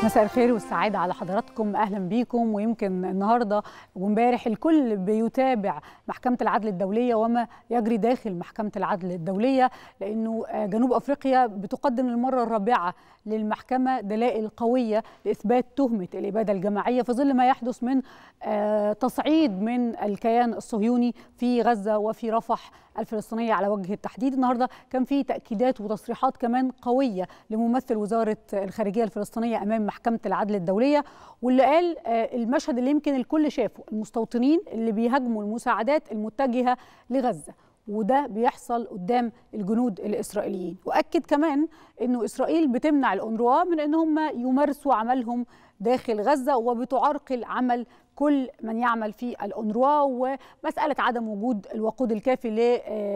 مساء الخير والسعادة على حضراتكم أهلا بيكم ويمكن النهاردة وامبارح الكل بيتابع محكمة العدل الدولية وما يجري داخل محكمة العدل الدولية لأنه جنوب أفريقيا بتقدم للمرة الرابعة للمحكمة دلائل قوية لإثبات تهمة الإبادة الجماعية في ظل ما يحدث من تصعيد من الكيان الصهيوني في غزة وفي رفح الفلسطينية على وجه التحديد النهاردة كان في تأكيدات وتصريحات كمان قوية لممثل وزارة الخارجية الفلسطينية أمام محكمة العدل الدولية واللي قال المشهد اللي يمكن الكل شافه المستوطنين اللي بيهاجموا المساعدات المتجهة لغزة وده بيحصل قدام الجنود الإسرائيليين وأكد كمان أنه إسرائيل بتمنع الأونروا من أن هم يمارسوا عملهم داخل غزة وبتعرقل عمل كل من يعمل في الأونروا ومسألة عدم وجود الوقود الكافي ل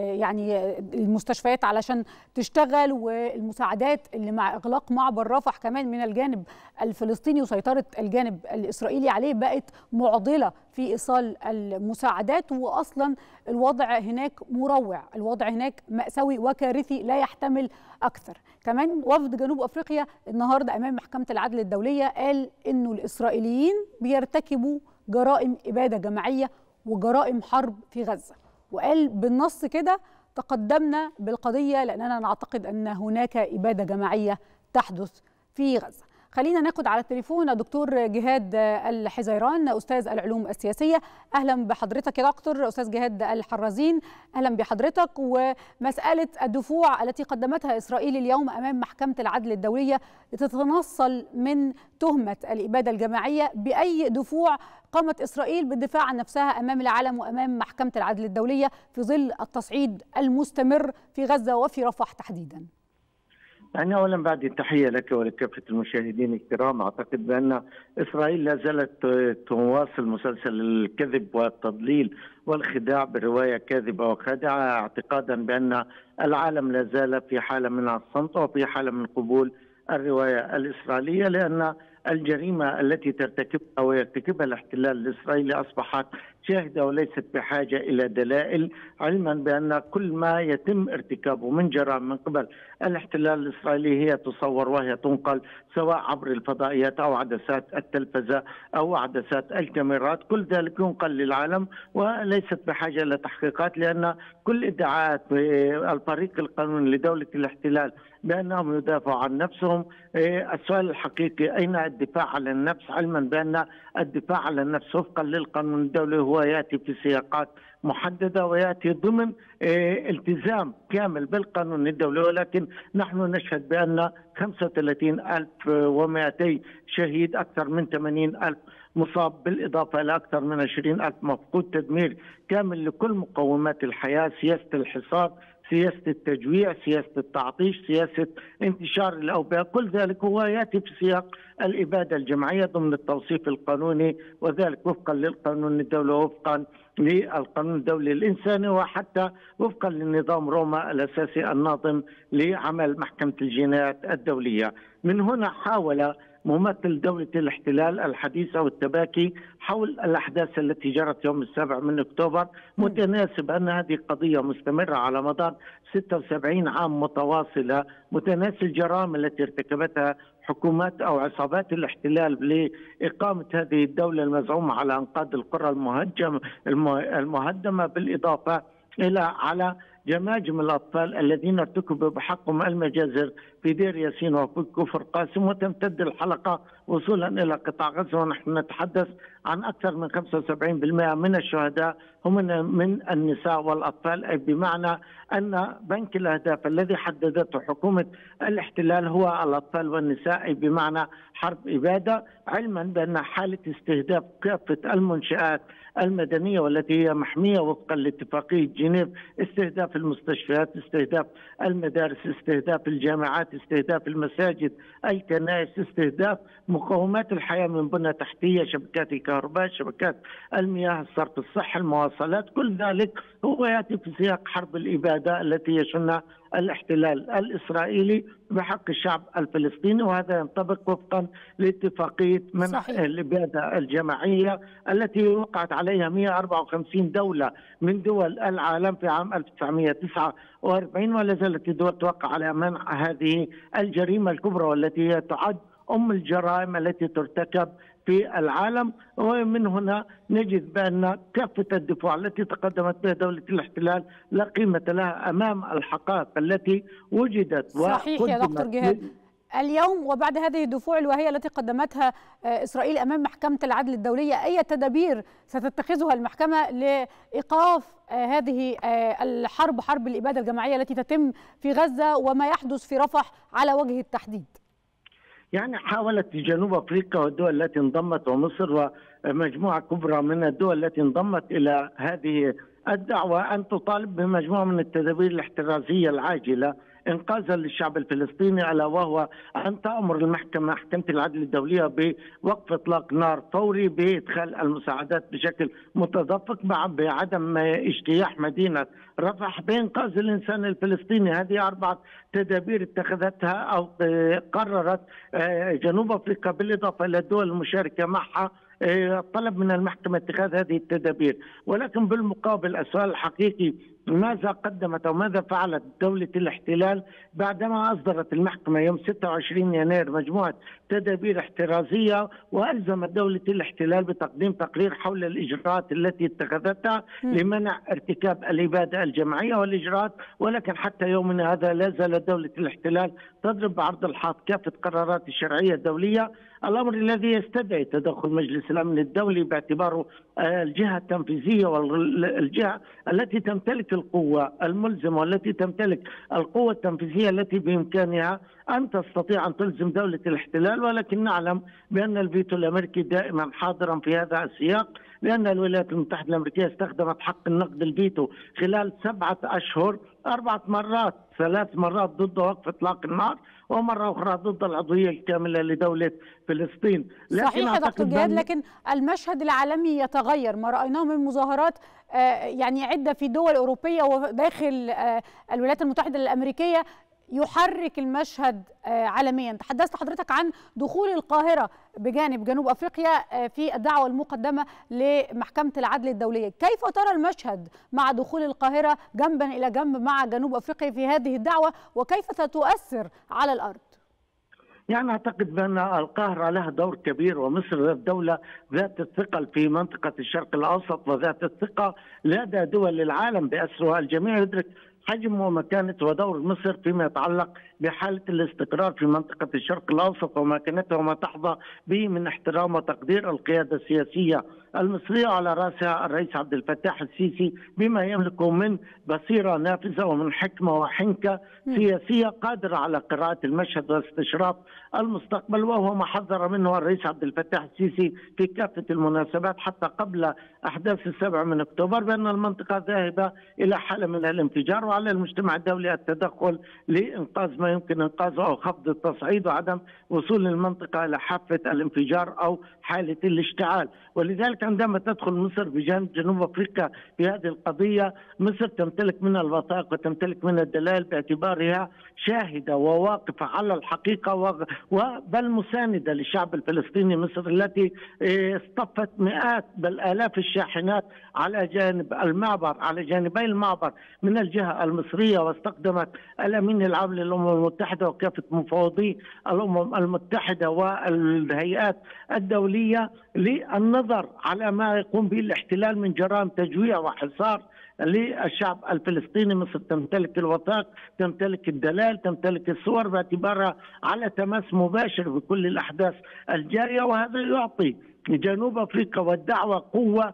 يعني المستشفيات علشان تشتغل والمساعدات اللي مع إغلاق معبر رفح كمان من الجانب الفلسطيني وسيطرة الجانب الإسرائيلي عليه بقت معضلة في إيصال المساعدات وأصلا الوضع هناك مروع الوضع هناك مأساوي وكارثي لا يحتمل أكثر كمان وفد جنوب أفريقيا النهاردة أمام محكمة العدل الدولية قال إنه الإسرائيليين بيرتكبوا جرائم إبادة جماعية وجرائم حرب في غزة وقال بالنص كده تقدمنا بالقضية لأننا نعتقد أن هناك إبادة جماعية تحدث في غزة خلينا ناخد على التليفون دكتور جهاد الحزيران استاذ العلوم السياسيه اهلا بحضرتك يا دكتور استاذ جهاد الحرازين اهلا بحضرتك ومساله الدفوع التي قدمتها اسرائيل اليوم امام محكمه العدل الدوليه لتتنصل من تهمه الاباده الجماعيه باي دفوع قامت اسرائيل بالدفاع عن نفسها امام العالم وامام محكمه العدل الدوليه في ظل التصعيد المستمر في غزه وفي رفح تحديدا يعني اولا بعد التحيه لك ولكافه المشاهدين الكرام اعتقد بان اسرائيل لا زالت تواصل مسلسل الكذب والتضليل والخداع بروايه كاذبه وخادعه اعتقادا بان العالم لا زال في حاله من الصمت وفي حاله من قبول الروايه الاسرائيليه لان الجريمه التي ترتكبها ويرتكبها الاحتلال الاسرائيلي اصبحت شاهده وليست بحاجه الى دلائل علما بان كل ما يتم ارتكابه من جرائم من قبل الاحتلال الاسرائيلي هي تصور وهي تنقل سواء عبر الفضائيات او عدسات التلفزه او عدسات الكاميرات كل ذلك ينقل للعالم وليست بحاجه الى تحقيقات لان كل ادعاءات الفريق القانوني لدوله الاحتلال بانهم يدافعوا عن نفسهم السؤال الحقيقي اين الدفاع عن النفس علما بان الدفاع عن النفس وفقا للقانون الدولي هو ياتي في سياقات محدده وياتي ضمن التزام كامل بالقانون الدولي ولكن نحن نشهد بان 35200 شهيد اكثر من 80000 مصاب بالإضافة إلى أكثر من 20 ألف مفقود تدمير كامل لكل مقومات الحياة سياسة الحصار سياسة التجويع سياسة التعطيش سياسة انتشار الأوبئة كل ذلك هو يأتي في سياق الإبادة الجماعية ضمن التوصيف القانوني وذلك وفقا للقانون الدولي وفقا للقانون الدولي الإنساني وحتى وفقا للنظام روما الأساسي الناظم لعمل محكمة الجنايات الدولية من هنا حاول ممثل دولة الاحتلال الحديثة والتباكي حول الأحداث التي جرت يوم السابع من أكتوبر متناسب أن هذه قضية مستمرة على مدار 76 عام متواصلة متناسب الجرائم التي ارتكبتها حكومات أو عصابات الاحتلال لإقامة هذه الدولة المزعومة على أنقاض القرى المهجم المهدمة بالإضافة إلى على جماجم الاطفال الذين ارتكبوا بحقهم المجازر في دير ياسين وفي كفر قاسم وتمتد الحلقه وصولا الى قطاع غزه ونحن نتحدث عن اكثر من 75% من الشهداء هم من النساء والاطفال اي بمعنى ان بنك الاهداف الذي حددته حكومه الاحتلال هو الاطفال والنساء اي بمعنى حرب اباده علما بان حاله استهداف كافه المنشات المدنيه والتي هي محميه وفقا لاتفاقيه جنيف استهداف المستشفيات استهداف المدارس استهداف الجامعات استهداف المساجد الكنائس استهداف مقومات الحياه من بنى تحتيه شبكات الكهرباء شبكات المياه الصرف الصحي المواصلات كل ذلك هو ياتي في سياق حرب الاباده التي يشنها الاحتلال الاسرائيلي بحق الشعب الفلسطيني وهذا ينطبق وفقا لاتفاقيه منع الاباده الجماعيه التي وقعت عليها 154 دوله من دول العالم في عام 1949 ولا زالت الدول توقع على منع هذه الجريمه الكبرى والتي هي تعد ام الجرائم التي ترتكب في العالم ومن هنا نجد بان كافه الدفوع التي تقدمت بها دوله الاحتلال لا قيمه لها امام الحقائق التي وجدت صحيح يا دكتور جهاد اليوم وبعد هذه الدفوع الوهية التي قدمتها إسرائيل أمام محكمة العدل الدولية أي تدابير ستتخذها المحكمة لإيقاف هذه الحرب حرب الإبادة الجماعية التي تتم في غزة وما يحدث في رفح على وجه التحديد يعني حاولت جنوب افريقيا والدول التي انضمت ومصر ومجموعه كبرى من الدول التي انضمت الى هذه الدعوه ان تطالب بمجموعه من التدابير الاحترازيه العاجله انقاذا للشعب الفلسطيني الا وهو ان تامر المحكمه محكمه العدل الدوليه بوقف اطلاق نار فوري بادخال المساعدات بشكل متدفق مع بعدم اجتياح مدينه رفح بانقاذ الانسان الفلسطيني هذه اربعه تدابير اتخذتها او قررت جنوب افريقيا بالاضافه الى الدول المشاركه معها طلب من المحكمة اتخاذ هذه التدابير ولكن بالمقابل السؤال الحقيقي ماذا قدمت او ماذا فعلت دوله الاحتلال بعدما اصدرت المحكمه يوم 26 يناير مجموعه تدابير احترازيه والزمت دوله الاحتلال بتقديم تقرير حول الاجراءات التي اتخذتها لمنع ارتكاب الاباده الجماعيه والاجراءات ولكن حتى يومنا هذا لا زالت دوله الاحتلال تضرب بعرض الحائط كافه قرارات الشرعيه الدوليه الامر الذي يستدعي تدخل مجلس الامن الدولي باعتباره الجهه التنفيذيه والجهه التي تمتلك القوه الملزمه والتي تمتلك القوه التنفيذيه التي بامكانها ان تستطيع ان تلزم دوله الاحتلال ولكن نعلم بان الفيتو الامريكي دائما حاضرا في هذا السياق لان الولايات المتحده الامريكيه استخدمت حق النقد الفيتو خلال سبعه اشهر اربعه مرات ثلاث مرات ضد وقف اطلاق النار ومره اخرى ضد العضويه الكامله لدوله فلسطين لكن صحيح يا دكتور جهاد لكن المشهد العالمي يتغير ما رايناه من مظاهرات يعني عده في دول اوروبيه وداخل الولايات المتحده الامريكيه يحرك المشهد عالميا تحدثت حضرتك عن دخول القاهرة بجانب جنوب أفريقيا في الدعوة المقدمة لمحكمة العدل الدولية كيف ترى المشهد مع دخول القاهرة جنبا إلى جنب مع جنوب أفريقيا في هذه الدعوة وكيف ستؤثر على الأرض يعني اعتقد بان القاهره لها دور كبير ومصر دوله ذات الثقل في منطقه الشرق الاوسط وذات الثقه لدى دول العالم باسرها الجميع يدرك حجم ومكانة ودور مصر فيما يتعلق بحالة الاستقرار في منطقة الشرق الأوسط ومكانتها وما تحظى به من احترام وتقدير القيادة السياسية المصرية على رأسها الرئيس عبد الفتاح السيسي بما يملكه من بصيرة نافذة ومن حكمة وحنكة سياسية قادرة على قراءة المشهد واستشراف المستقبل وهو ما حذر منه الرئيس عبد الفتاح السيسي في كافة المناسبات حتى قبل أحداث السبع من أكتوبر بأن المنطقة ذاهبة إلى حالة من الانفجار وعلى المجتمع الدولي التدخل لإنقاذ ما يمكن إنقاذه أو خفض التصعيد وعدم وصول المنطقة إلى حافة الانفجار أو حالة الاشتعال ولذلك عندما تدخل مصر بجانب جنوب أفريقيا في هذه القضية مصر تمتلك من الوثائق وتمتلك من الدلائل باعتبارها شاهدة وواقفة على الحقيقة وبل مساندة للشعب الفلسطيني مصر التي اصطفت مئات بل آلاف الشاحنات على جانب المعبر على جانبي المعبر من الجهة المصرية واستخدمت الأمين العام للأمم المتحدة وكافة مفوضي الأمم المتحدة والهيئات الدولية للنظر على ما يقوم به الاحتلال من جرائم تجويع وحصار للشعب الفلسطيني مصر تمتلك الوثائق تمتلك الدلائل تمتلك الصور باعتبارها على تماس مباشر بكل الاحداث الجاريه وهذا يعطي جنوب افريقيا والدعوه قوه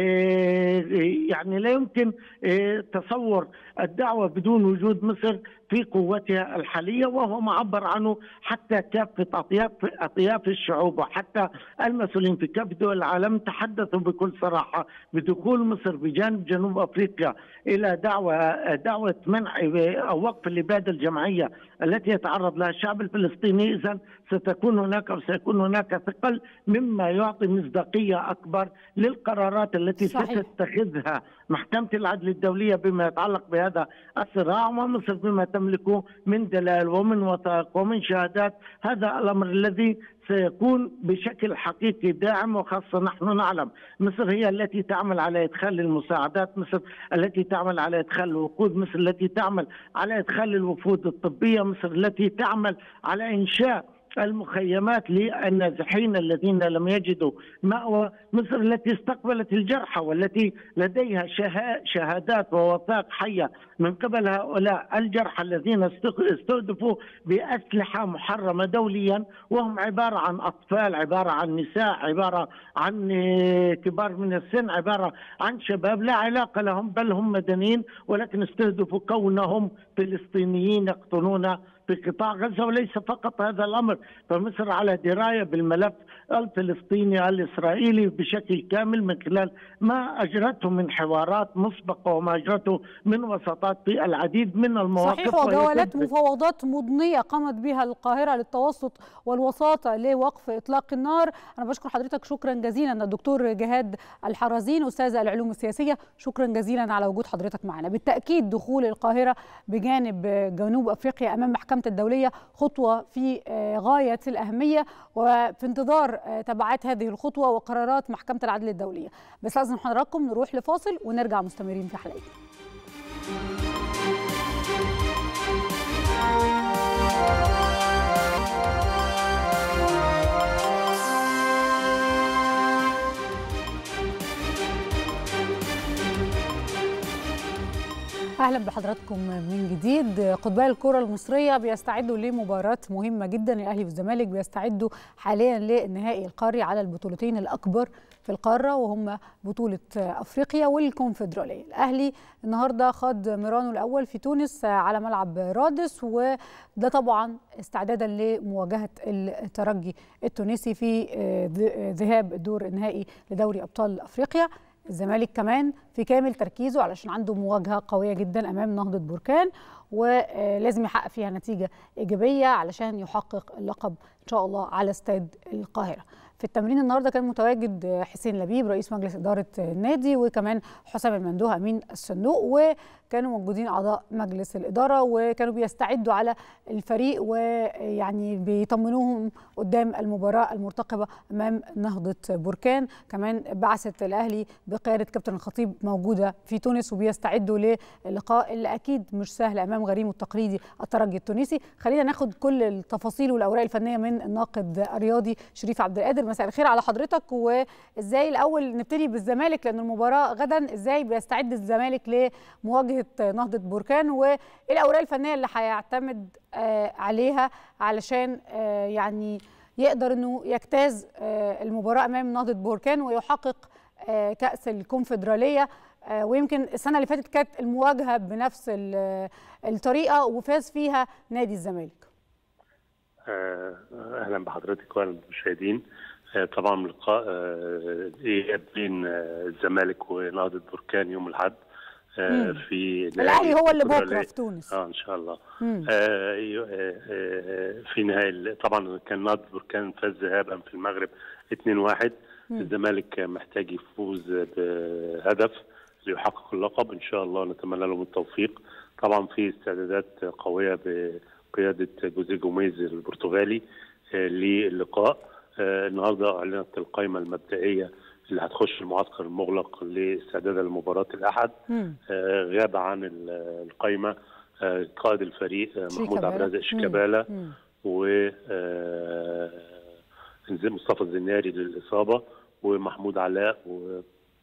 يعني لا يمكن تصور الدعوه بدون وجود مصر في قوتها الحاليه وهو معبر عنه حتى كافه اطياف اطياف الشعوب وحتى المسؤولين في كافه دول العالم تحدثوا بكل صراحه بدخول مصر بجانب جنوب افريقيا الى دعوه دعوه منع او وقف الاباده الجماعيه التي يتعرض لها الشعب الفلسطيني اذا ستكون هناك او سيكون هناك ثقل مما يعطي مصداقيه اكبر للقرارات التي صحيح. ستتخذها محكمه العدل الدوليه بما يتعلق بهذا الصراع ومصر بما تملكه من دلائل ومن وثائق ومن شهادات هذا الامر الذي سيكون بشكل حقيقي داعم وخاصة نحن نعلم مصر هي التي تعمل على إدخال المساعدات مصر التي تعمل على إدخال الوقود مصر التي تعمل على إدخال الوفود الطبية مصر التي تعمل على إنشاء المخيمات للنازحين الذين لم يجدوا مأوى مصر التي استقبلت الجرحى والتي لديها شهادات ووثائق حية من قبل هؤلاء الجرحى الذين استهدفوا بأسلحة محرمة دوليا وهم عبارة عن أطفال عبارة عن نساء عبارة عن كبار من السن عبارة عن شباب لا علاقة لهم بل هم مدنيين ولكن استهدفوا كونهم فلسطينيين يقتلون في قطاع غزه وليس فقط هذا الامر فمصر على درايه بالملف الفلسطيني الاسرائيلي بشكل كامل من خلال ما اجرته من حوارات مسبقه وما اجرته من وساطات في العديد من المواقف صحيح وجولات مفاوضات مضنيه قامت بها القاهره للتوسط والوساطه لوقف اطلاق النار انا بشكر حضرتك شكرا جزيلا الدكتور جهاد الحرزين استاذ العلوم السياسيه شكرا جزيلا على وجود حضرتك معنا بالتاكيد دخول القاهره بجانب جنوب افريقيا امام محكمه الدوليه خطوه في غايه الاهميه وفي انتظار تبعات هذه الخطوه وقرارات محكمه العدل الدوليه بس لازم حضراتكم نروح لفاصل ونرجع مستمرين في حلقتنا اهلا بحضراتكم من جديد قطباء الكره المصريه بيستعدوا لمباراه مهمه جدا الاهلي والزمالك بيستعدوا حاليا للنهائي القاري على البطولتين الاكبر في القاره وهم بطوله افريقيا والكونفدراليه الاهلي النهارده خاض ميرانو الاول في تونس على ملعب رادس وده طبعا استعدادا لمواجهه الترجي التونسي في ذهاب الدور النهائي لدوري ابطال افريقيا الزمالك كمان في كامل تركيزه علشان عنده مواجهه قويه جدا امام نهضه بركان ولازم يحقق فيها نتيجه ايجابيه علشان يحقق اللقب ان شاء الله على استاد القاهره. في التمرين النهارده كان متواجد حسين لبيب رئيس مجلس اداره النادي وكمان حسام المندوه امين الصندوق وكانوا موجودين اعضاء مجلس الاداره وكانوا بيستعدوا على الفريق ويعني بيطمنوهم قدام المباراه المرتقبه امام نهضه بركان كمان بعثه الاهلي بقياده كابتن الخطيب موجوده في تونس وبيستعدوا للقاء اللي اكيد مش سهل امام غريمه التقليدي الترجي التونسي خلينا ناخد كل التفاصيل والاوراق الفنيه من الناقد الرياضي شريف عبد القادر مساء الخير على حضرتك وازاي الاول نبتدي بالزمالك لان المباراه غدا ازاي بيستعد الزمالك لمواجهه نهضه بركان وايه الاوراق الفنيه اللي هيعتمد عليها علشان يعني يقدر انه يجتاز المباراه امام نهضه بركان ويحقق كاس الكونفدراليه ويمكن السنه اللي فاتت كانت المواجهه بنفس الطريقه وفاز فيها نادي الزمالك اهلا بحضرتك واهلا بالمشاهدين طبعا لقاء اياب بين الزمالك ونهضه بركان يوم الاحد في الاهلي هو اللي بكره في تونس اه ان شاء الله آه في نهائي طبعا كان نهضه بركان فاز ذهابا في المغرب 2-1 الزمالك محتاج يفوز بهدف ليحقق اللقب ان شاء الله نتمنى لهم التوفيق طبعا في استعدادات قويه بقياده جوزيه جوميز البرتغالي للقاء النهارده اعلنت القائمه المبدئيه اللي هتخش المعسكر المغلق لاستعداد لمباراه الاحد غاب عن القائمه قائد الفريق محمود عبد الرازق شيكابالا و مصطفى الزناري للاصابه ومحمود علاء و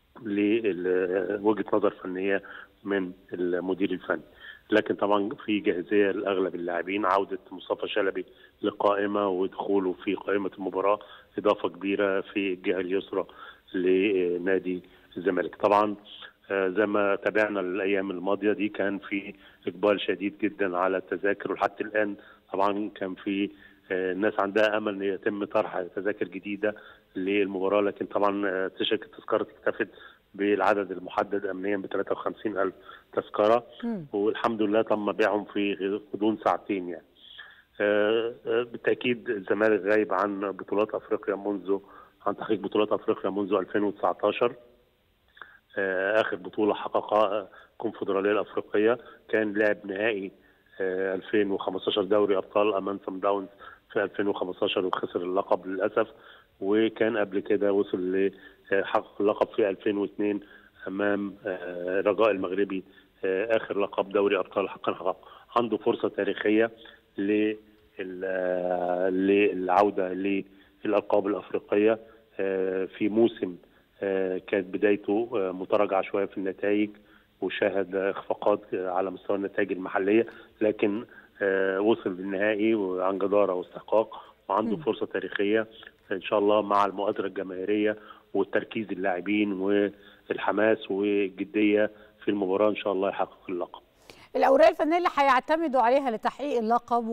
لوجهه نظر فنيه من المدير الفني لكن طبعا في جاهزيه لاغلب اللاعبين عوده مصطفى شلبي لقائمه ودخوله في قائمه المباراه اضافه كبيره في الجهه اليسرى لنادي الزمالك طبعا زي ما تابعنا الايام الماضيه دي كان في اقبال شديد جدا على التذاكر وحتى الان طبعا كان في الناس عندها امل ان يتم طرح تذاكر جديده للمباراه لكن طبعا شركه التذكره اكتفت بالعدد المحدد امنيا ب 53 الف تذكره م. والحمد لله تم بيعهم في غضون ساعتين يعني بالتاكيد الزمالك غايب عن بطولات افريقيا منذ عن تحقيق بطولات افريقيا منذ 2019 اخر بطوله حققها الكونفدراليه الافريقيه كان لعب نهائي 2015 دوري ابطال امام سان داونز في 2015 وخسر اللقب للاسف وكان قبل كده وصل لحقق اللقب في 2002 امام رجاء المغربي اخر لقب دوري ابطال حقا حقق عنده فرصه تاريخيه للعوده للالقاب الافريقيه في موسم كانت بدايته متراجعه شويه في النتائج وشاهد اخفاقات على مستوى النتائج المحليه لكن وصل للنهائي وعن جداره واستحقاق وعنده فرصه تاريخيه ان شاء الله مع المؤازره الجماهيريه والتركيز اللاعبين والحماس والجديه في المباراه ان شاء الله يحقق اللقب. الاوراق الفنيه اللي هيعتمدوا عليها لتحقيق اللقب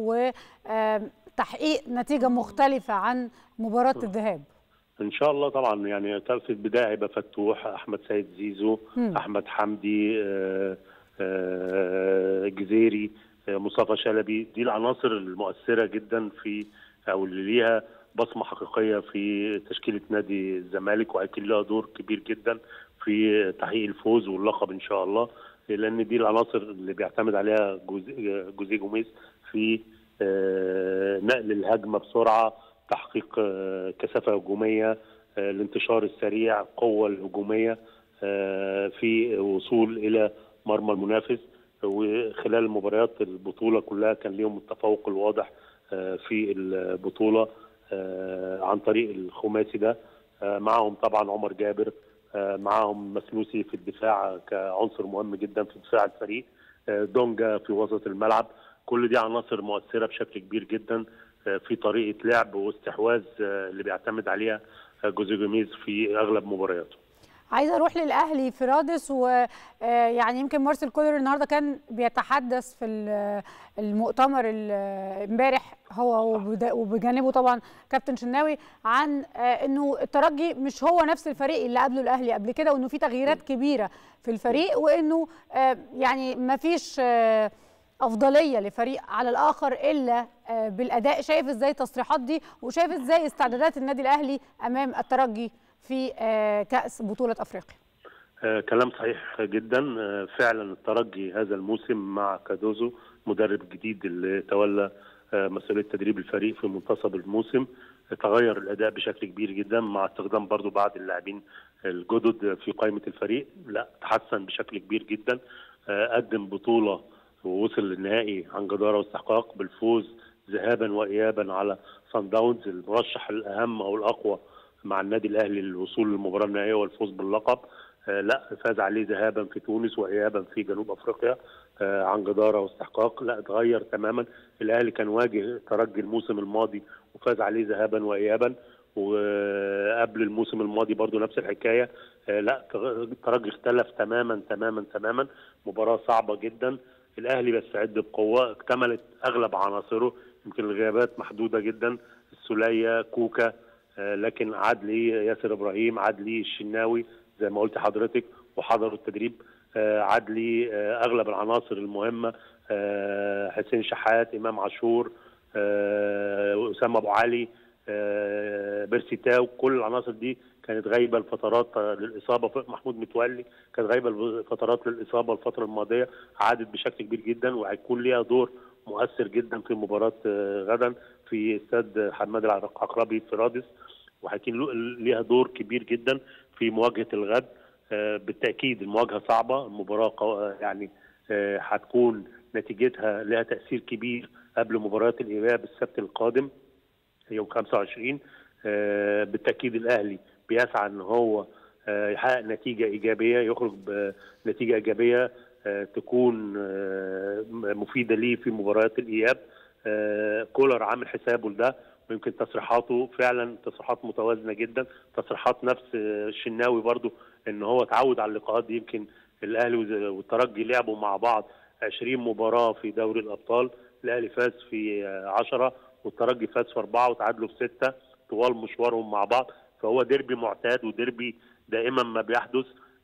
وتحقيق نتيجه مختلفه عن مباراه الذهاب. ان شاء الله طبعا يعني في البدايه هيبقى فتوح احمد سيد زيزو م. احمد حمدي آآ آآ جزيري مصطفى شلبي دي العناصر المؤثره جدا في او اللي ليها بصمه حقيقيه في تشكيله نادي الزمالك وهيكون لها دور كبير جدا في تحقيق الفوز واللقب ان شاء الله لان دي العناصر اللي بيعتمد عليها جوزيه جوميز في نقل الهجمه بسرعه تحقيق كثافه هجوميه الانتشار السريع القوه الهجوميه في وصول الى مرمى المنافس وخلال مباريات البطوله كلها كان ليهم التفوق الواضح في البطوله عن طريق الخماسي ده معهم طبعا عمر جابر معهم مسلوسي في الدفاع كعنصر مهم جدا في دفاع الفريق دونجا في وسط الملعب كل دي عناصر مؤثره بشكل كبير جدا في طريقه لعب واستحواذ اللي بيعتمد عليها جوزيه جوميز في اغلب مبارياته عايزه اروح للاهلي في رادس ويعني يمكن مارسيل كولر النهارده كان بيتحدث في المؤتمر امبارح هو وبجانبه طبعا كابتن شناوي عن انه الترجي مش هو نفس الفريق اللي قبله الاهلي قبل كده وانه في تغييرات كبيره في الفريق وانه يعني ما فيش افضليه لفريق على الاخر الا بالاداء شايف ازاي التصريحات دي وشايف ازاي استعدادات النادي الاهلي امام الترجي في كاس بطوله افريقيا آه كلام صحيح جدا آه فعلا الترجي هذا الموسم مع كادوزو مدرب جديد اللي تولى آه مسؤوليه تدريب الفريق في منتصف الموسم تغير الاداء بشكل كبير جدا مع استخدام برضو بعض اللاعبين الجدد في قائمه الفريق لا تحسن بشكل كبير جدا قدم بطوله ووصل للنهائي عن جداره واستحقاق بالفوز ذهابا وايابا على سان داونز المرشح الاهم او الاقوى مع النادي الاهلي للوصول للمباراه النهائيه والفوز باللقب آه لا فاز عليه ذهابا في تونس وايابا في جنوب افريقيا آه عن جداره واستحقاق لا اتغير تماما الاهلي كان واجه ترجي الموسم الماضي وفاز عليه ذهابا وايابا وقبل الموسم الماضي برضو نفس الحكايه آه لا الترجي اختلف تماما تماما تماما مباراه صعبه جدا الاهلي بيستعد بقوه اكتملت اغلب عناصره يمكن الغيابات محدوده جدا السوليه كوكا لكن عاد لي ياسر ابراهيم عاد لي الشناوي زي ما قلت حضرتك وحضروا التدريب عاد لي اغلب العناصر المهمه حسين شحات امام عاشور اسامه ابو علي بيرسي تاو كل العناصر دي كانت غايبه لفترات للاصابه محمود متولي كانت غايبه لفترات للاصابه الفتره الماضيه عادت بشكل كبير جدا وهيكون ليها دور مؤثر جدا في مباراه غدا في استاد حماد العقربي في رادس وهيكون ليها دور كبير جدا في مواجهه الغد بالتاكيد المواجهه صعبه المباراه يعني هتكون نتيجتها لها تاثير كبير قبل مباراه الاياب السبت القادم يوم 25 بالتاكيد الاهلي بيسعى ان هو يحقق نتيجه ايجابيه يخرج بنتيجه ايجابيه تكون مفيده ليه في مباريات الاياب كولر عامل حسابه لده ويمكن تصريحاته فعلا تصريحات متوازنه جدا تصريحات نفس الشناوي برضو ان هو اتعود على اللقاءات دي يمكن الاهلي والترجي لعبوا مع بعض 20 مباراه في دوري الابطال الاهلي فاز في 10 والترجي فاز في اربعه وتعادلوا في سته طوال مشوارهم مع بعض فهو ديربي معتاد وديربي دائما ما بيحدث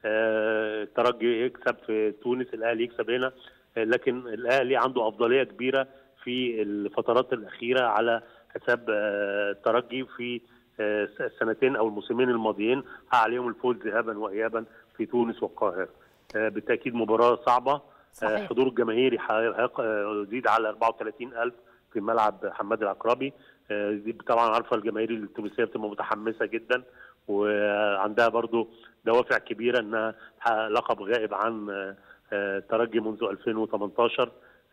الترجي يكسب في تونس الاهلي يكسب هنا لكن الاهلي عنده افضليه كبيره في الفترات الاخيره على حساب الترجي في السنتين او الموسمين الماضيين عليهم الفوز ذهابا وايابا في تونس والقاهره بالتاكيد مباراه صعبه صحيح. حضور الجماهيري يزيد على 34000 في ملعب حماد العقربي طبعا عارفه الجماهير التونسيه بتبقى متحمسه جدا وعندها برضو دوافع كبيره انها تحقق لقب غائب عن الترجي منذ 2018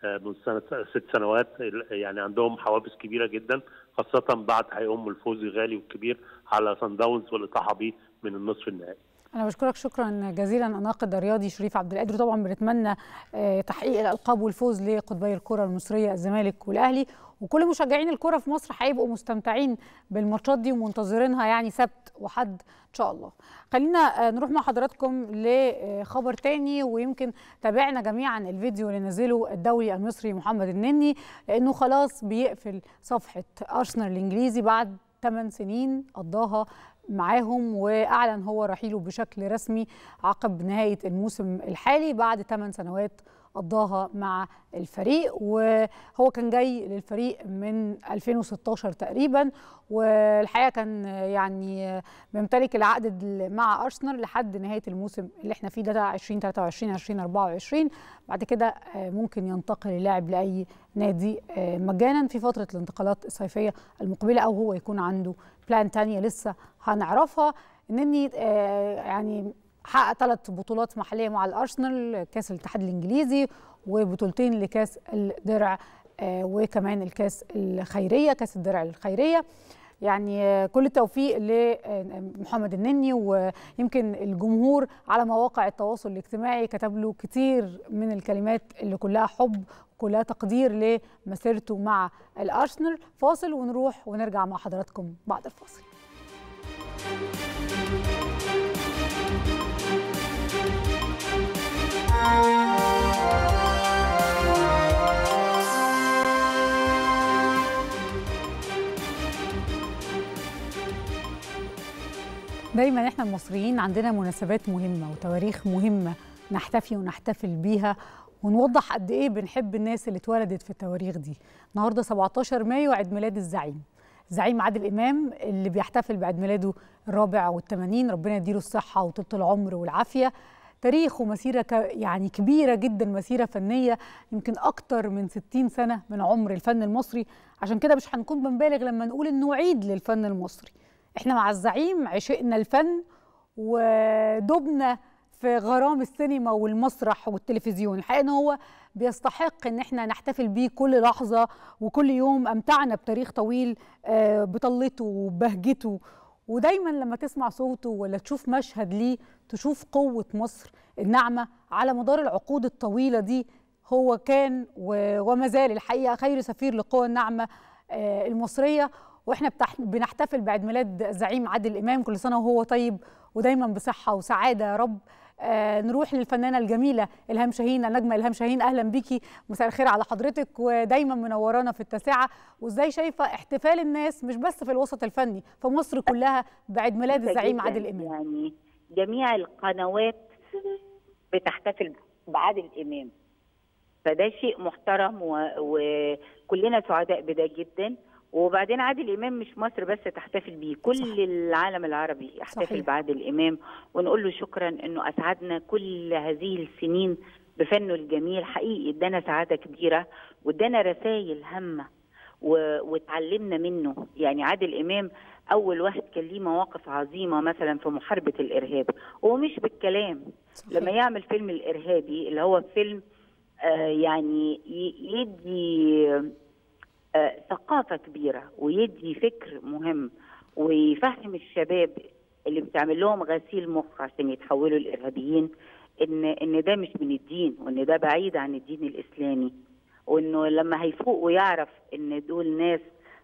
من سنه ست سنوات يعني عندهم حوافز كبيره جدا خاصه بعد هيقوموا الفوز الغالي والكبير على سان داونز والاطاحه بيه من النصف النهائي. انا بشكرك شكرا جزيلا الناقد الرياضي شريف عبد القادر طبعا بنتمنى تحقيق الالقاب والفوز لقطبي الكره المصريه الزمالك والاهلي وكل مشجعين الكره في مصر هيبقوا مستمتعين بالماتشات دي ومنتظرينها يعني سبت وحد ان شاء الله خلينا نروح مع حضراتكم لخبر تاني ويمكن تابعنا جميعا الفيديو اللي نزله الدولي المصري محمد النني لانه خلاص بيقفل صفحه ارسنال الانجليزي بعد 8 سنين قضاها معاهم واعلن هو رحيله بشكل رسمي عقب نهايه الموسم الحالي بعد 8 سنوات قضاها مع الفريق وهو كان جاي للفريق من 2016 تقريبا والحقيقه كان يعني بيمتلك العقد مع ارسنال لحد نهايه الموسم اللي احنا فيه ده 2023 2024 بعد كده ممكن ينتقل اللاعب لاي نادي مجانا في فتره الانتقالات الصيفيه المقبله او هو يكون عنده بلان تانية لسه هنعرفها انني يعني حقق ثلاث بطولات محليه مع الارسنال كاس الاتحاد الانجليزي وبطولتين لكاس الدرع وكمان الكاس الخيريه كاس الدرع الخيريه يعني كل التوفيق لمحمد النني ويمكن الجمهور على مواقع التواصل الاجتماعي كتب له كتير من الكلمات اللي كلها حب وكلها تقدير لمسيرته مع الارسنال فاصل ونروح ونرجع مع حضراتكم بعد الفاصل دايما احنا المصريين عندنا مناسبات مهمه وتواريخ مهمه نحتفي ونحتفل بيها ونوضح قد ايه بنحب الناس اللي اتولدت في التواريخ دي النهارده 17 مايو عيد ميلاد الزعيم الزعيم عادل امام اللي بيحتفل بعيد ميلاده الرابع والثمانين ربنا يديله الصحه وطولة العمر والعافيه تاريخ ومسيرة يعني كبيرة جدا مسيرة فنية يمكن أكتر من 60 سنة من عمر الفن المصري عشان كده مش هنكون بنبالغ لما نقول إنه عيد للفن المصري إحنا مع الزعيم عشقنا الفن ودبنا في غرام السينما والمسرح والتلفزيون الحقيقة إن هو بيستحق إن إحنا نحتفل بيه كل لحظة وكل يوم أمتعنا بتاريخ طويل بطلته وبهجته ودايما لما تسمع صوته ولا تشوف مشهد ليه تشوف قوة مصر الناعمة على مدار العقود الطويلة دي هو كان وما زال الحقيقة خير سفير للقوى الناعمة المصرية واحنا بنحتفل بعيد ميلاد الزعيم عادل إمام كل سنة وهو طيب ودايما بصحة وسعادة يا رب آه نروح للفنانه الجميله الهام شاهين النجمه الهام شاهين اهلا بيكي مساء الخير على حضرتك ودايما منورانا في التاسعه وازاي شايفه احتفال الناس مش بس في الوسط الفني في مصر كلها بعيد ميلاد الزعيم عادل امام يعني جميع القنوات بتحتفل بعادل امام فده شيء محترم و... وكلنا سعداء بده جدا وبعدين عادل امام مش مصر بس تحتفل بيه كل صح. العالم العربي يحتفل صحيح. بعادل امام ونقول له شكرا انه اسعدنا كل هذه السنين بفنه الجميل حقيقي ادانا سعاده كبيره وادانا رسائل هامه و... وتعلمنا منه يعني عادل امام اول واحد كان ليه مواقف عظيمه مثلا في محاربه الارهاب ومش بالكلام صحيح. لما يعمل فيلم الارهابي اللي هو فيلم آه يعني يدي آه ثقافة كبيرة ويدي فكر مهم ويفهم الشباب اللي بتعمل لهم غسيل مخ عشان يتحولوا الإرهابيين إن إن ده مش من الدين وإن ده بعيد عن الدين الإسلامي وإنه لما هيفوق ويعرف إن دول ناس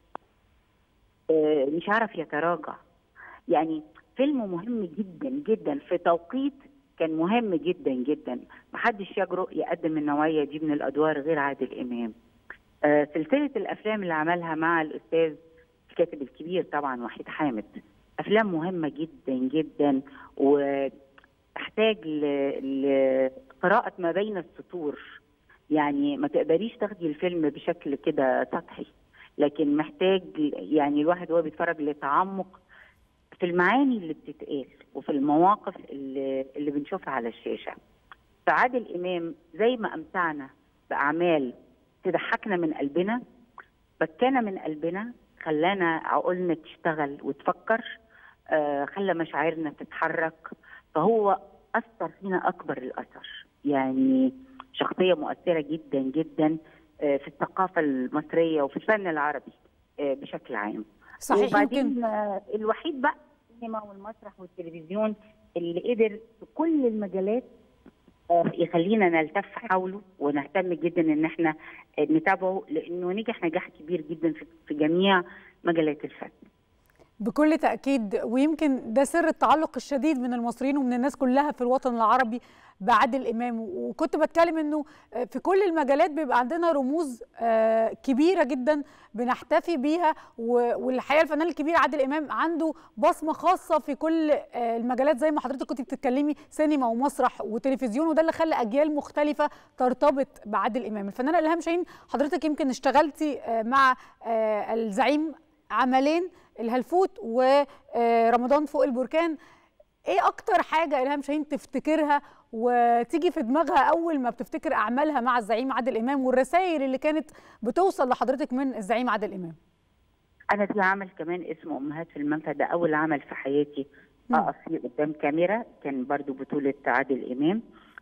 آه مش عارف يتراجع يعني فيلم مهم جدا جدا في توقيت كان مهم جدا جدا محدش يجرؤ يقدم النوعية دي من الأدوار غير عادل إمام آه سلسلة الأفلام اللي عملها مع الأستاذ الكاتب الكبير طبعا وحيد حامد أفلام مهمة جدا جدا وتحتاج لقراءة ما بين السطور يعني ما تقدريش تاخدي الفيلم بشكل كده سطحي لكن محتاج يعني الواحد وهو بيتفرج لتعمق في المعاني اللي بتتقال وفي المواقف اللي, اللي بنشوفها على الشاشة فعادل إمام زي ما أمتعنا بأعمال تضحكنا من قلبنا بكانا من قلبنا خلانا عقولنا تشتغل وتفكر آه خلى مشاعرنا تتحرك فهو اثر فينا اكبر الاثر يعني شخصيه مؤثره جدا جدا في الثقافه المصريه وفي الفن العربي بشكل عام صحيح وبعدين يمكن الوحيد بقى السينما والمسرح والتلفزيون اللي قدر في كل المجالات يخلينا نلتف حوله ونهتم جدا ان احنا نتابعه لانه نجح نجاح كبير جدا في جميع مجالات الفن. بكل تاكيد ويمكن ده سر التعلق الشديد من المصريين ومن الناس كلها في الوطن العربي بعادل امام وكنت بتكلم انه في كل المجالات بيبقى عندنا رموز كبيره جدا بنحتفي بيها والحقيقه الفنان الكبير عادل امام عنده بصمه خاصه في كل المجالات زي ما حضرتك كنت بتتكلمي سينما ومسرح وتلفزيون وده اللي خلى اجيال مختلفه ترتبط بعادل امام الفنانه الهام شاهين حضرتك يمكن اشتغلتي مع الزعيم عملين الهلفوت ورمضان فوق البركان ايه اكتر حاجه الهام شاهين تفتكرها وتيجي في دماغها اول ما بتفتكر اعمالها مع الزعيم عادل امام والرسائل اللي كانت بتوصل لحضرتك من الزعيم عادل امام انا في عمل كمان اسمه امهات في المنفى ده اول عمل في حياتي اقف فيه قدام كاميرا كان برضو بطوله عادل امام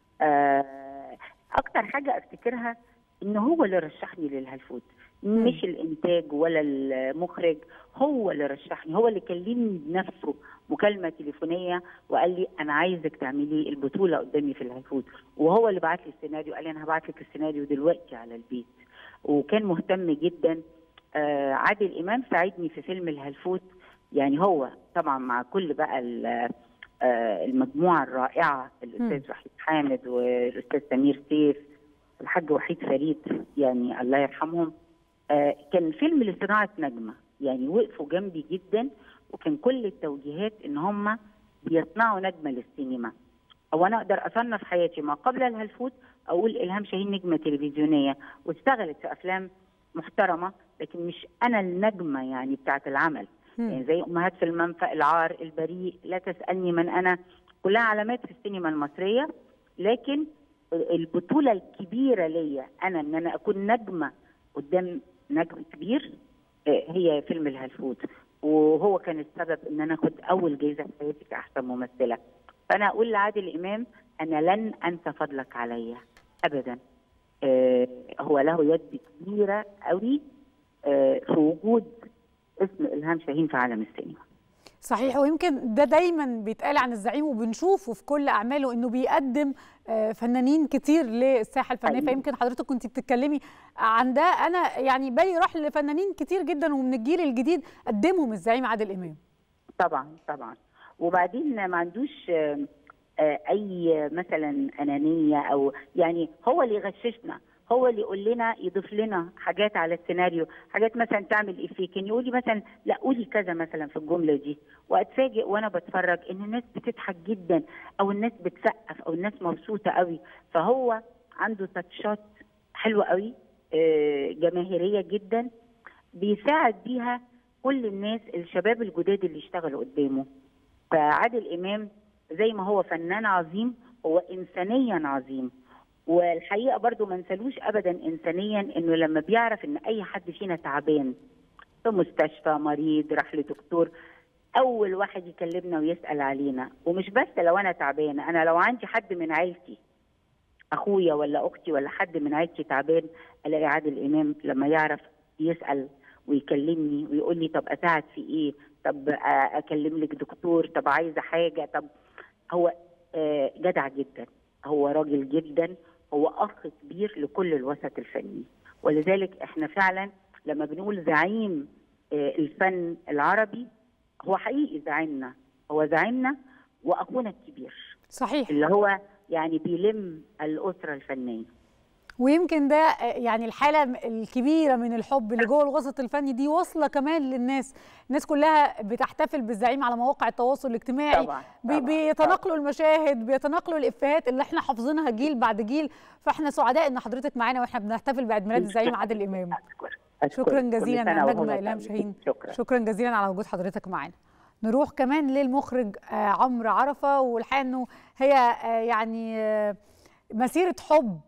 اكتر حاجه افتكرها ان هو اللي رشحني للهلفوت مش الانتاج ولا المخرج هو اللي رشحني هو اللي كلمني بنفسه مكالمه تليفونيه وقال لي انا عايزك تعملي البطوله قدامي في الهلفوت وهو اللي بعت لي السيناريو قال لي انا هبعت لك السيناريو دلوقتي على البيت وكان مهتم جدا آه عادل امام ساعدني في فيلم الهلفوت يعني هو طبعا مع كل بقى آه المجموعه الرائعه الاستاذ وحيد حامد والاستاذ سمير سيف الحاج وحيد فريد يعني الله يرحمهم آه كان فيلم لصناعه نجمه يعني وقفوا جنبي جدا وكان كل التوجيهات ان هم بيصنعوا نجمه للسينما او انا اقدر اصنف حياتي ما قبل الهلفوت اقول الهام شاهين نجمه تلفزيونيه واشتغلت في افلام محترمه لكن مش انا النجمه يعني بتاعه العمل م. يعني زي امهات في المنفى العار البريء لا تسالني من انا كلها علامات في السينما المصريه لكن البطوله الكبيره ليا انا ان انا اكون نجمه قدام نجم كبير هي فيلم الهلفوت وهو كان السبب ان انا اخد اول جائزه في حياتي كاحسن ممثله فانا اقول لعادل امام انا لن انسى فضلك عليا ابدا آه هو له يد كبيره قوي آه في وجود اسم الهام شاهين في عالم السينما صحيح ويمكن ده دايما بيتقال عن الزعيم وبنشوفه في كل اعماله انه بيقدم فنانين كتير للساحه الفنيه فيمكن حضرتك كنت بتتكلمي عن ده انا يعني بالي راح لفنانين كتير جدا ومن الجيل الجديد قدمهم الزعيم عادل امام طبعا طبعا وبعدين ما عندوش اي مثلا انانيه او يعني هو اللي يغششنا هو اللي يقول لنا يضيف لنا حاجات على السيناريو حاجات مثلا تعمل افيه كان يقول لي مثلا لا قولي كذا مثلا في الجمله دي واتفاجئ وانا بتفرج ان الناس بتضحك جدا او الناس بتسقف او الناس مبسوطه قوي فهو عنده تاتشات حلوه قوي جماهيريه جدا بيساعد بيها كل الناس الشباب الجداد اللي اشتغلوا قدامه فعادل امام زي ما هو فنان عظيم هو انسانيا عظيم والحقيقه برضو ما نسالوش ابدا انسانيا انه لما بيعرف ان اي حد فينا تعبان في مستشفى مريض راح لدكتور اول واحد يكلمنا ويسال علينا ومش بس لو انا تعبانه انا لو عندي حد من عيلتي اخويا ولا اختي ولا حد من عيلتي تعبان الاقي عادل امام لما يعرف يسال ويكلمني ويقول لي طب اساعد في ايه طب اكلم لك دكتور طب عايزه حاجه طب هو جدع جدا هو راجل جدا هو اخ كبير لكل الوسط الفني ولذلك احنا فعلا لما بنقول زعيم الفن العربي هو حقيقي زعيمنا هو زعيمنا واخونا الكبير صحيح اللي هو يعني بيلم الاسره الفنيه ويمكن ده يعني الحاله الكبيره من الحب اللي جوه الوسط الفني دي واصله كمان للناس الناس كلها بتحتفل بالزعيم على مواقع التواصل الاجتماعي طبعا بي بيتناقلوا المشاهد بيتناقلوا الافيهات اللي احنا حافظينها جيل بعد جيل فاحنا سعداء ان حضرتك معانا واحنا بنحتفل بعيد ميلاد الزعيم عادل امام أشكر. أشكر. شكرا جزيلا نجمه نجمه الهام شاهين شكرا شكرا جزيلا على وجود حضرتك معانا نروح كمان للمخرج عمرو عرفه والحقيقه انه هي يعني مسيره حب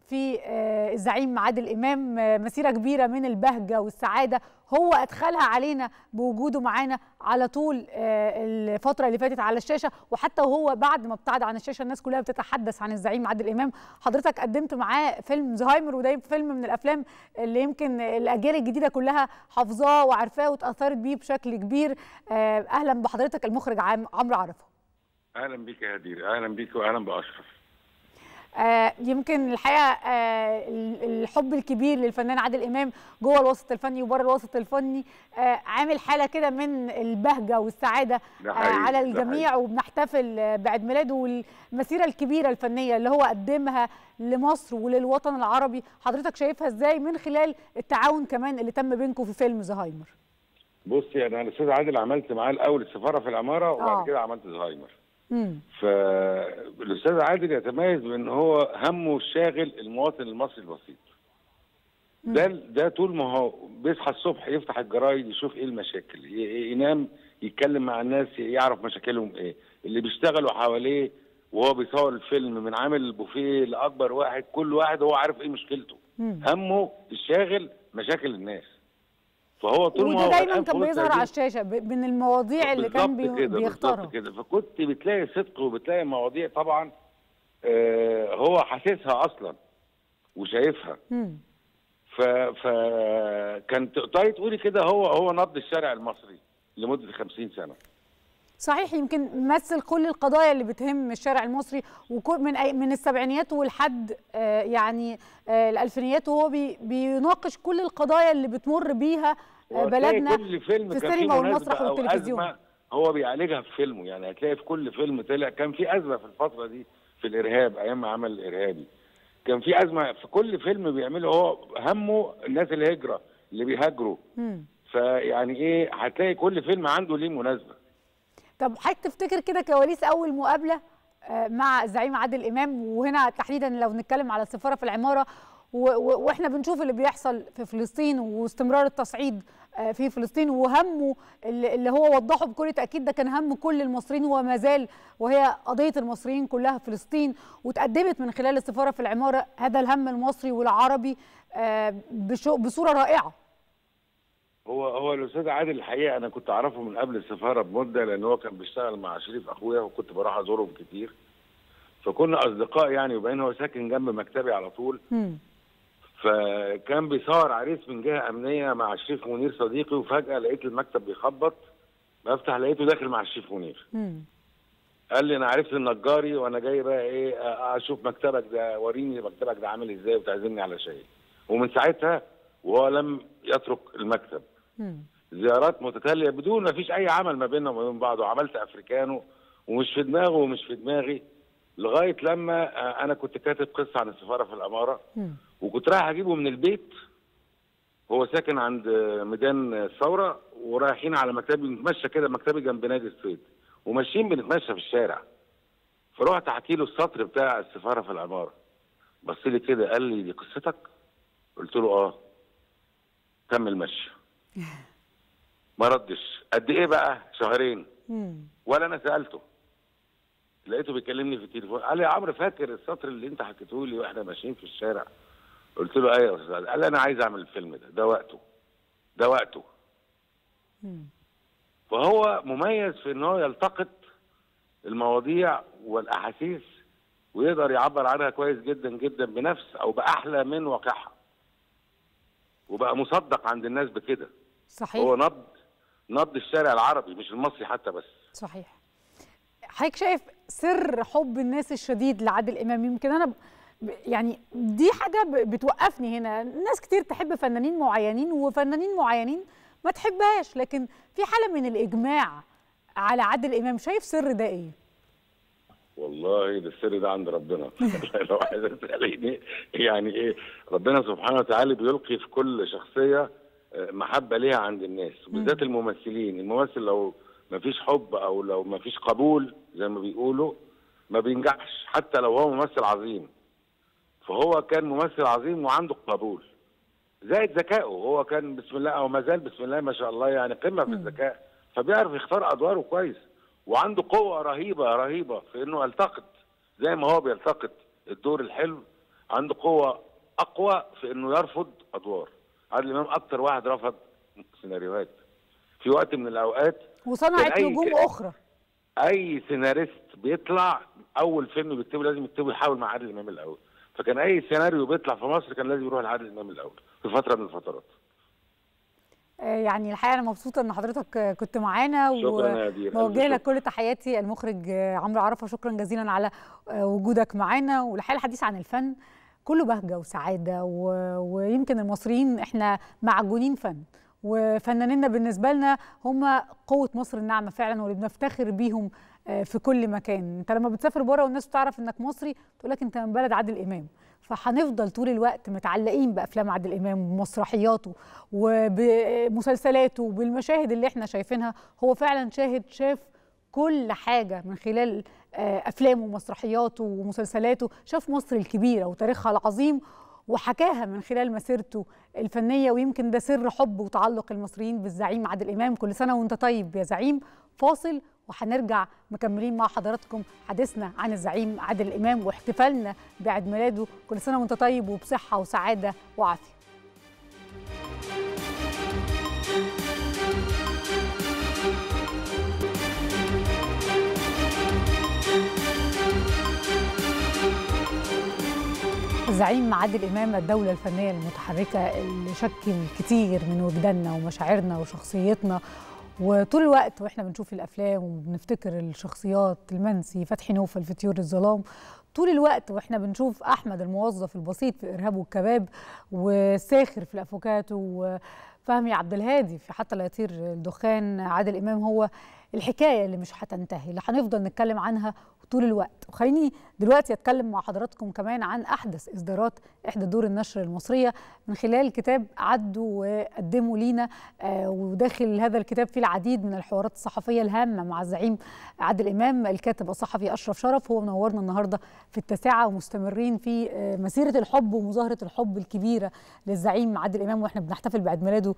في الزعيم عادل امام مسيره كبيره من البهجه والسعاده هو ادخلها علينا بوجوده معانا على طول الفتره اللي فاتت على الشاشه وحتى وهو بعد ما ابتعد عن الشاشه الناس كلها بتتحدث عن الزعيم عادل امام حضرتك قدمت معاه فيلم زهايمر وده فيلم من الافلام اللي يمكن الاجيال الجديده كلها حافظاه وعارفاه وتاثرت بيه بشكل كبير اهلا بحضرتك المخرج عمرو عرفه اهلا بيك يا هدير اهلا بيك واهلا باشرف آه يمكن الحقيقه آه الحب الكبير للفنان عادل امام جوه الوسط الفني وبره الوسط الفني آه عامل حاله كده من البهجه والسعاده آه على الجميع وبنحتفل بعيد ميلاده والمسيره الكبيره الفنيه اللي هو قدمها لمصر وللوطن العربي حضرتك شايفها ازاي من خلال التعاون كمان اللي تم بينكم في فيلم زهايمر بصي انا الاستاذ عادل عملت معاه الاول السفاره في العماره وبعد كده عملت زهايمر فالاستاذ عادل يتميز بان هو همه الشاغل المواطن المصري البسيط ده ده طول ما هو بيصحى الصبح يفتح الجرايد يشوف ايه المشاكل ينام يتكلم مع الناس يعرف مشاكلهم ايه اللي بيشتغلوا حواليه وهو بيصور الفيلم من عامل البوفيه لاكبر واحد كل واحد هو عارف ايه مشكلته همه الشاغل مشاكل الناس فهو طول ما هو دايما كان بيظهر على الشاشه من المواضيع اللي كان بي بيختارها كده فكنت بتلاقي صدق وبتلاقي مواضيع طبعا آه هو حاسسها اصلا وشايفها ف فكان تقدري تقولي كده هو هو نبض الشارع المصري لمده 50 سنه صحيح يمكن مثل كل القضايا اللي بتهم الشارع المصري ومن من السبعينيات ولحد آه يعني آه الالفينيات وهو بي بيناقش كل القضايا اللي بتمر بيها آه بلدنا كل فيلم في السينما والمسرح والتلفزيون هو بيعالجها في فيلمه يعني هتلاقي في كل فيلم طلع كان في ازمه في الفتره دي في الارهاب ايام ما عمل الارهابي كان في ازمه في كل فيلم بيعمله هو همه الناس الهجره اللي بيهاجروا فيعني ايه هتلاقي كل فيلم عنده ليه مناسبه طب حضرتك تفتكر كده كواليس اول مقابله مع الزعيم عادل امام وهنا تحديدا لو نتكلم على السفاره في العماره واحنا بنشوف اللي بيحصل في فلسطين واستمرار التصعيد في فلسطين وهمه اللي هو وضحه بكل تاكيد ده كان هم كل المصريين وما زال وهي قضيه المصريين كلها فلسطين وتقدمت من خلال السفاره في العماره هذا الهم المصري والعربي بصوره رائعه هو هو الاستاذ عادل الحقيقه انا كنت اعرفه من قبل السفاره بمده لان هو كان بيشتغل مع شريف اخويا وكنت بروح ازورهم كتير فكنا اصدقاء يعني وبعدين هو ساكن جنب مكتبي على طول م. فكان بيصور عريس من جهه امنيه مع الشريف منير صديقي وفجاه لقيت المكتب بيخبط بفتح لقيته داخل مع الشريف منير م. قال لي انا عرفت النجاري وانا جاي بقى ايه اشوف مكتبك ده وريني مكتبك ده عامل ازاي وتعزمني على شاي ومن ساعتها وهو لم يترك المكتب مم. زيارات متتاليه بدون ما فيش اي عمل ما بيننا وما بين بعض وعملت افريكانو ومش في دماغه ومش في دماغي لغايه لما انا كنت كاتب قصه عن السفاره في الاماره مم. وكنت رايح اجيبه من البيت هو ساكن عند ميدان الثوره ورايحين على مكتبي بنتمشى كده مكتبي جنب نادي الصيد وماشيين بنتمشى في الشارع فرحت احكي له السطر بتاع السفاره في العماره بص لي كده قال لي دي قصتك قلت له اه كمل مشي ما ردش قد ايه بقى شهرين ولا انا سالته لقيته بيكلمني في التليفون قال لي يا عمرو فاكر السطر اللي انت حكيته لي واحنا ماشيين في الشارع قلت له ايوه يا استاذ قال لي انا عايز اعمل الفيلم ده ده وقته ده وقته فهو مميز في ان هو يلتقط المواضيع والاحاسيس ويقدر يعبر عنها كويس جدا جدا بنفس او باحلى من واقعها وبقى مصدق عند الناس بكده صحيح هو نبض نبض الشارع العربي مش المصري حتى بس صحيح حضرتك شايف سر حب الناس الشديد لعادل امام يمكن انا يعني دي حاجه بتوقفني هنا ناس كتير تحب فنانين معينين وفنانين معينين ما تحبهاش لكن في حاله من الاجماع على عادل امام شايف سر ده ايه والله ده السر ده عند ربنا لو عايز تساليني يعني ايه ربنا سبحانه وتعالى بيلقي في كل شخصيه محبه ليها عند الناس بالذات الممثلين الممثل لو ما فيش حب او لو ما فيش قبول زي ما بيقولوا ما بينجحش حتى لو هو ممثل عظيم فهو كان ممثل عظيم وعنده قبول زائد ذكائه هو كان بسم الله او ما زال بسم الله ما شاء الله يعني قمه في الذكاء فبيعرف يختار ادواره كويس وعنده قوه رهيبه رهيبه في انه يلتقط زي ما هو بيلتقط الدور الحلو عنده قوه اقوى في انه يرفض ادوار عادل امام اكتر واحد رفض سيناريوهات في وقت من الاوقات وصنعت كان أي نجوم ك- اخرى اي سيناريست بيطلع اول فيلم بيكتبه لازم يكتبه يحاول مع عادل امام الاول فكان اي سيناريو بيطلع في مصر كان لازم يروح لعادل امام الاول في فتره من الفترات آه، يعني الحقيقه انا مبسوطه ان حضرتك آه، كنت معانا شكراً يا دير، ألف وبوجه لك شكر. كل تحياتي المخرج آه، عمرو عرفه شكرا جزيلا على آه، وجودك معانا والحقيقه الحديث عن الفن كله بهجه وسعاده و... ويمكن المصريين احنا معجونين فن وفنانينا بالنسبه لنا هم قوه مصر الناعمه فعلا واللي بنفتخر بيهم آه، في كل مكان انت لما بتسافر بره والناس بتعرف انك مصري تقول لك انت من بلد عادل امام فهنفضل طول الوقت متعلقين بافلام عادل امام ومسرحياته وبمسلسلاته وبالمشاهد اللي احنا شايفينها هو فعلا شاهد شاف كل حاجه من خلال آه، افلامه ومسرحياته ومسلسلاته شاف مصر الكبيره وتاريخها العظيم وحكاها من خلال مسيرته الفنيه ويمكن ده سر حب وتعلق المصريين بالزعيم عادل امام كل سنه وانت طيب يا زعيم فاصل وهنرجع مكملين مع حضراتكم حديثنا عن الزعيم عادل امام واحتفالنا بعيد ميلاده كل سنه وانت طيب وبصحه وسعاده وعافيه الزعيم عادل امام الدوله الفنيه المتحركه اللي شكل كتير من وجداننا ومشاعرنا وشخصيتنا وطول الوقت واحنا بنشوف الافلام وبنفتكر الشخصيات المنسي فتحي نوفل في طيور الظلام طول الوقت واحنا بنشوف احمد الموظف البسيط في ارهاب والكباب وساخر في الافوكاتو وفهمي عبد الهادي في حتى لا يطير الدخان عادل امام هو الحكايه اللي مش هتنتهي اللي هنفضل نتكلم عنها طول الوقت وخليني دلوقتي اتكلم مع حضراتكم كمان عن احدث اصدارات احدى دور النشر المصريه من خلال كتاب عدوا وقدموا لينا آه وداخل هذا الكتاب فيه العديد من الحوارات الصحفيه الهامه مع الزعيم عادل امام الكاتب الصحفي اشرف شرف هو منورنا النهارده في التاسعه ومستمرين في آه مسيره الحب ومظاهره الحب الكبيره للزعيم عادل امام واحنا بنحتفل بعيد ميلاده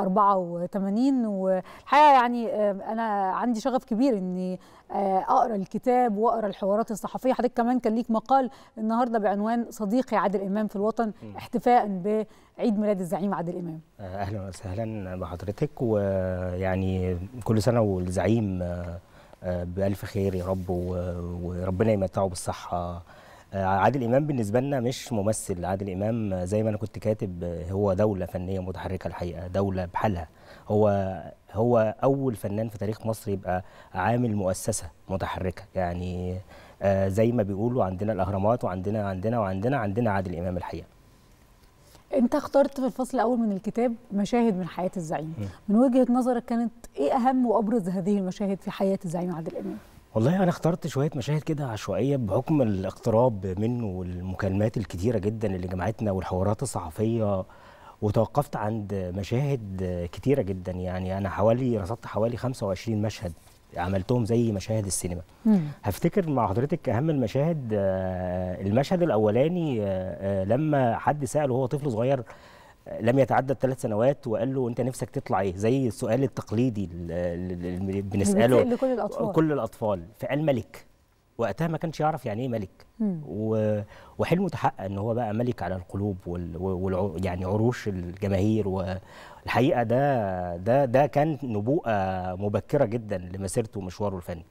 84 والحقيقه يعني آه انا عندي شغف كبير اني اقرا الكتاب واقرا الحوارات الصحفيه حضرتك كمان كان ليك مقال النهارده بعنوان صديقي عادل امام في الوطن احتفاء بعيد ميلاد الزعيم عادل امام اهلا وسهلا بحضرتك ويعني كل سنه والزعيم بالف خير يا رب وربنا يمتعه بالصحه عادل امام بالنسبه لنا مش ممثل عادل امام زي ما انا كنت كاتب هو دوله فنيه متحركه الحقيقه دوله بحالها هو هو اول فنان في تاريخ مصر يبقى عامل مؤسسه متحركه يعني آه زي ما بيقولوا عندنا الاهرامات وعندنا عندنا وعندنا عندنا عادل امام الحقيقه انت اخترت في الفصل الاول من الكتاب مشاهد من حياه الزعيم من وجهه نظرك كانت ايه اهم وابرز هذه المشاهد في حياه الزعيم عادل امام والله انا اخترت شويه مشاهد كده عشوائيه بحكم الاقتراب منه والمكالمات الكتيره جدا اللي جمعتنا والحوارات الصحفيه وتوقفت عند مشاهد كتيرة جدا يعني أنا حوالي رصدت حوالي 25 مشهد عملتهم زي مشاهد السينما مم. هفتكر مع حضرتك أهم المشاهد المشهد الأولاني لما حد سأله وهو طفل صغير لم يتعدى الثلاث سنوات وقال له انت نفسك تطلع ايه زي السؤال التقليدي اللي بنساله لكل الاطفال كل الاطفال فقال ملك وقتها ما كانش يعرف يعني ايه ملك و... وحلمه تحقق ان هو بقى ملك على القلوب وال... وال... يعني عروش الجماهير والحقيقه ده ده ده كان نبوءه مبكره جدا لمسيرته ومشواره الفني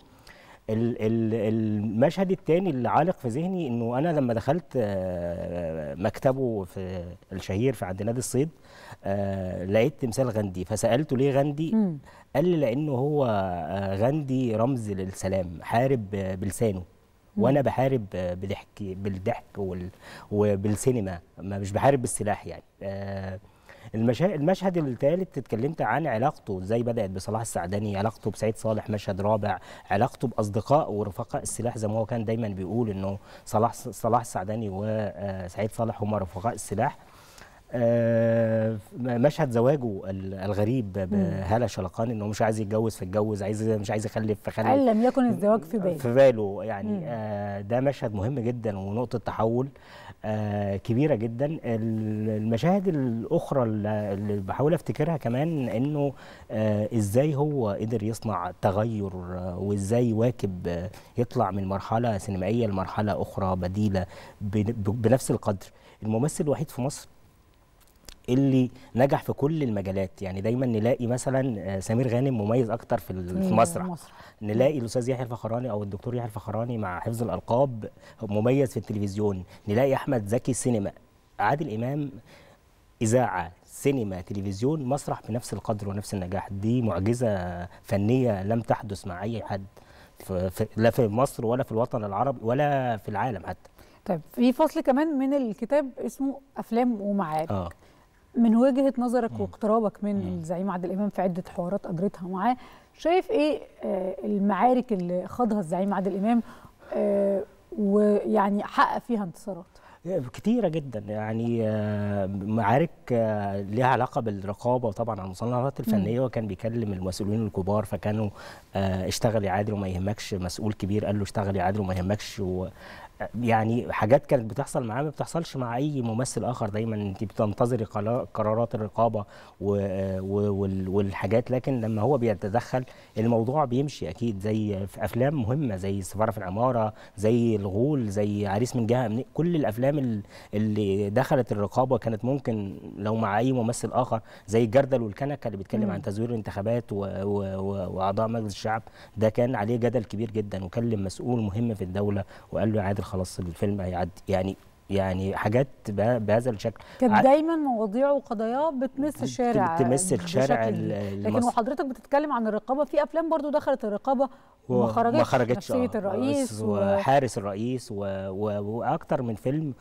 المشهد الثاني اللي عالق في ذهني انه انا لما دخلت مكتبه في الشهير في عند نادي الصيد لقيت تمثال غاندي فسالته ليه غاندي م. قال لي لانه هو غاندي رمز للسلام حارب بلسانه وانا بحارب بضحك بالضحك وبالسينما مش بحارب بالسلاح يعني المشا... المشهد الثالث اتكلمت عن علاقته ازاي بدات بصلاح السعداني علاقته بسعيد صالح مشهد رابع علاقته باصدقاء ورفقاء السلاح زي ما هو كان دايما بيقول انه صلاح صلاح السعداني وسعيد صالح هما رفقاء السلاح مشهد زواجه الغريب بهاله شلقان انه مش عايز يتجوز فاتجوز عايز مش عايز يخلف فخلف قال لم يكن الزواج في باله في باله يعني آه ده مشهد مهم جدا ونقطه تحول آه كبيره جدا المشاهد الاخرى اللي بحاول افتكرها كمان انه آه ازاي هو قدر يصنع تغير آه وازاي يواكب آه يطلع من مرحله سينمائيه لمرحله اخرى بديله بنفس القدر الممثل الوحيد في مصر اللي نجح في كل المجالات يعني دايما نلاقي مثلا آه، سمير غانم مميز اكتر في ال- في المسرح مصر. نلاقي الاستاذ يحيى الفخراني او الدكتور يحيى الفخراني مع حفظ الالقاب مميز في التلفزيون نلاقي احمد زكي سينما عادل امام اذاعه سينما تلفزيون مسرح بنفس القدر ونفس النجاح دي معجزه فنيه لم تحدث مع اي حد في في لا في مصر ولا في الوطن العربي ولا في العالم حتى طيب في فصل كمان من الكتاب اسمه افلام ومعارك اه من وجهه نظرك واقترابك من الزعيم عادل امام في عده حوارات اجرتها معاه شايف ايه آه، المعارك اللي خاضها الزعيم عادل امام آه، ويعني حقق فيها انتصارات كتيرة جدا يعني آه، معارك آه، ليها علاقة بالرقابة وطبعا على المصنفات الفنية وكان بيكلم المسؤولين الكبار فكانوا آه، اشتغل يا عادل وما يهمكش مسؤول كبير قال له اشتغل يا عادل وما يهمكش و يعني حاجات كانت بتحصل معاه ما بتحصلش مع اي ممثل اخر دايما انت بتنتظري قرا- قرارات الرقابه و و وال- والحاجات لكن لما هو بيتدخل الموضوع بيمشي اكيد زي في افلام مهمه زي السفاره في العماره زي الغول زي عريس من جهه أمنية. كل الافلام ال- اللي دخلت الرقابه كانت ممكن لو مع اي ممثل اخر زي الجردل والكنكه اللي بيتكلم عن تزوير الانتخابات و و و واعضاء مجلس الشعب ده كان عليه جدل كبير جدا وكلم مسؤول مهم في الدوله وقال له يا عادل خلاص الفيلم هيعدي يعني يعني حاجات به- بهذا الشكل كانت ع- دايما مواضيعه وقضاياه بتمس الشارع بتمس الشارع بشكل ال- كبير. لكن المصري. وحضرتك بتتكلم عن الرقابه في افلام برضو دخلت الرقابه وما و- خرجتش ما خرجتش نفسيه آه. الرئيس و... وحارس الرئيس و... و... واكتر من فيلم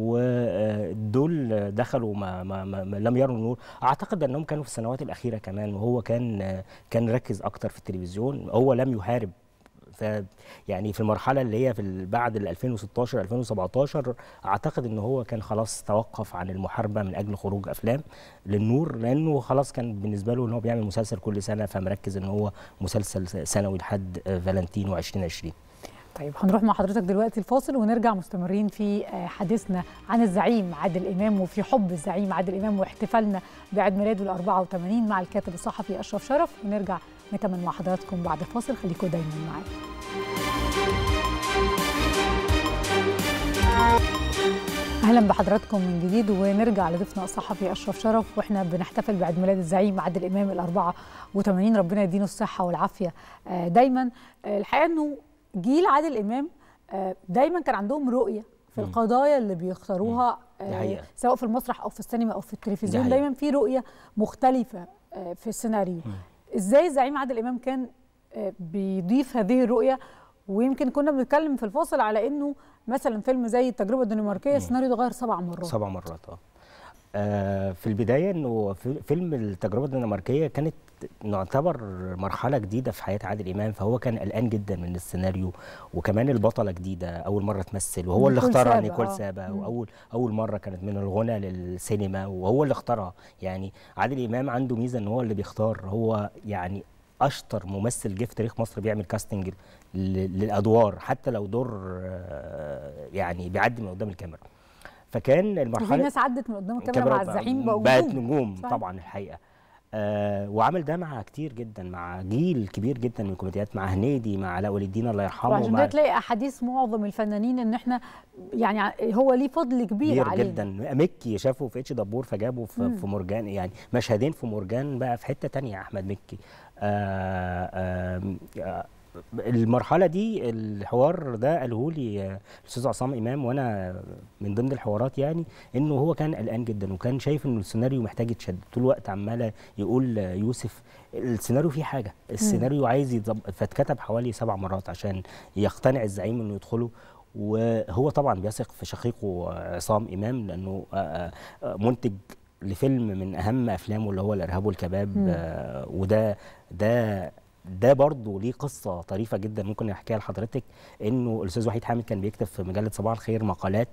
ودول دخلوا ما... ما... ما... ما لم يروا النور اعتقد انهم كانوا في السنوات الاخيره كمان وهو كان كان ركز اكتر في التلفزيون هو لم يحارب ف يعني في المرحله اللي هي في ال- بعد ال 2016 2017 اعتقد ان هو كان خلاص توقف عن المحاربه من اجل خروج افلام للنور لانه خلاص كان بالنسبه له ان هو بيعمل مسلسل كل سنه فمركز ان هو مسلسل سنوي لحد فالنتينو 2020 طيب هنروح مع حضرتك دلوقتي الفاصل ونرجع مستمرين في آه، حديثنا عن الزعيم عادل امام وفي حب الزعيم عادل امام واحتفالنا بعيد ميلاده ال 84 مع الكاتب الصحفي اشرف شرف ونرجع نكمل مع حضراتكم بعد الفاصل خليكم دايما معانا اهلا بحضراتكم من جديد ونرجع لضيفنا الصحفي اشرف شرف واحنا بنحتفل بعيد ميلاد الزعيم عادل امام ال 84 ربنا يدينه الصحه والعافيه آه، دايما آه، الحقيقه انه جيل عادل امام آه، دايما كان عندهم رؤيه في مم. القضايا اللي بيختاروها دي آه، حقيقة. سواء في المسرح او في السينما او في التلفزيون حقيقة. دايما في رؤيه مختلفه آه، في السيناريو ازاي الزعيم عادل امام كان آه، بيضيف هذه الرؤيه ويمكن كنا بنتكلم في الفاصل على انه مثلا فيلم زي التجربه الدنماركيه السيناريو اتغير سبع مرات سبع مرات اه آه، في البدايه انه في- فيلم التجربه الدنماركيه كانت نعتبر مرحله جديده في حياه عادل امام فهو كان قلقان جدا من السيناريو وكمان البطله جديده اول مره تمثل وهو اللي نيكول اختارها سابا، نيكول آه. سابا مم. واول اول مره كانت من الغنى للسينما وهو اللي اختارها يعني عادل امام عنده ميزه ان هو اللي بيختار هو يعني اشطر ممثل جه في تاريخ مصر بيعمل كاستنج ل- للادوار حتى لو دور آه، يعني بيعدي من قدام الكاميرا فكان وفي المرحله ناس عدت من قدام الكاميرا مع الكاميرا الزعيم بقوا بقت نجوم. نجوم صحيح. طبعا الحقيقه آه وعمل ده مع كتير جدا مع جيل كبير جدا من الكوميديات مع هنيدي مع علاء ولي الدين الله يرحمه وعشان مع كده تلاقي احاديث معظم الفنانين ان احنا يعني ع- هو ليه فضل كبير, كبير علينا جدا مكي شافه في اتش دبور فجابه في, مم. في مرجان يعني مشهدين في مرجان بقى في حته تانية احمد مكي آه آه آه المرحله دي الحوار ده قاله لي آه، الاستاذ عصام امام وانا من ضمن الحوارات يعني انه هو كان قلقان جدا وكان شايف انه السيناريو محتاج يتشد طول الوقت عمال يقول آه، يوسف السيناريو فيه حاجه السيناريو عايز يتظبط فاتكتب حوالي سبع مرات عشان يقتنع الزعيم انه يدخله وهو طبعا بيثق في شقيقه آه، عصام امام لانه آه، آه، منتج لفيلم من اهم افلامه اللي هو الارهاب والكباب مم. آه، وده ده ده برضه ليه قصه طريفه جدا ممكن احكيها لحضرتك انه الاستاذ وحيد حامد كان بيكتب في مجله صباح الخير مقالات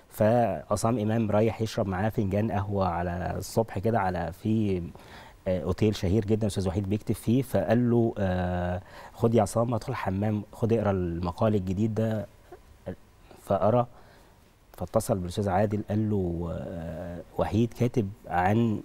فعصام امام رايح يشرب معاه فنجان قهوه على الصبح كده على في آه، اوتيل شهير جدا استاذ وحيد بيكتب فيه فقال له آه، خد يا عصام ادخل الحمام خد اقرا المقال الجديد ده فقرا فاتصل بالاستاذ عادل قال له آه، وحيد كاتب عن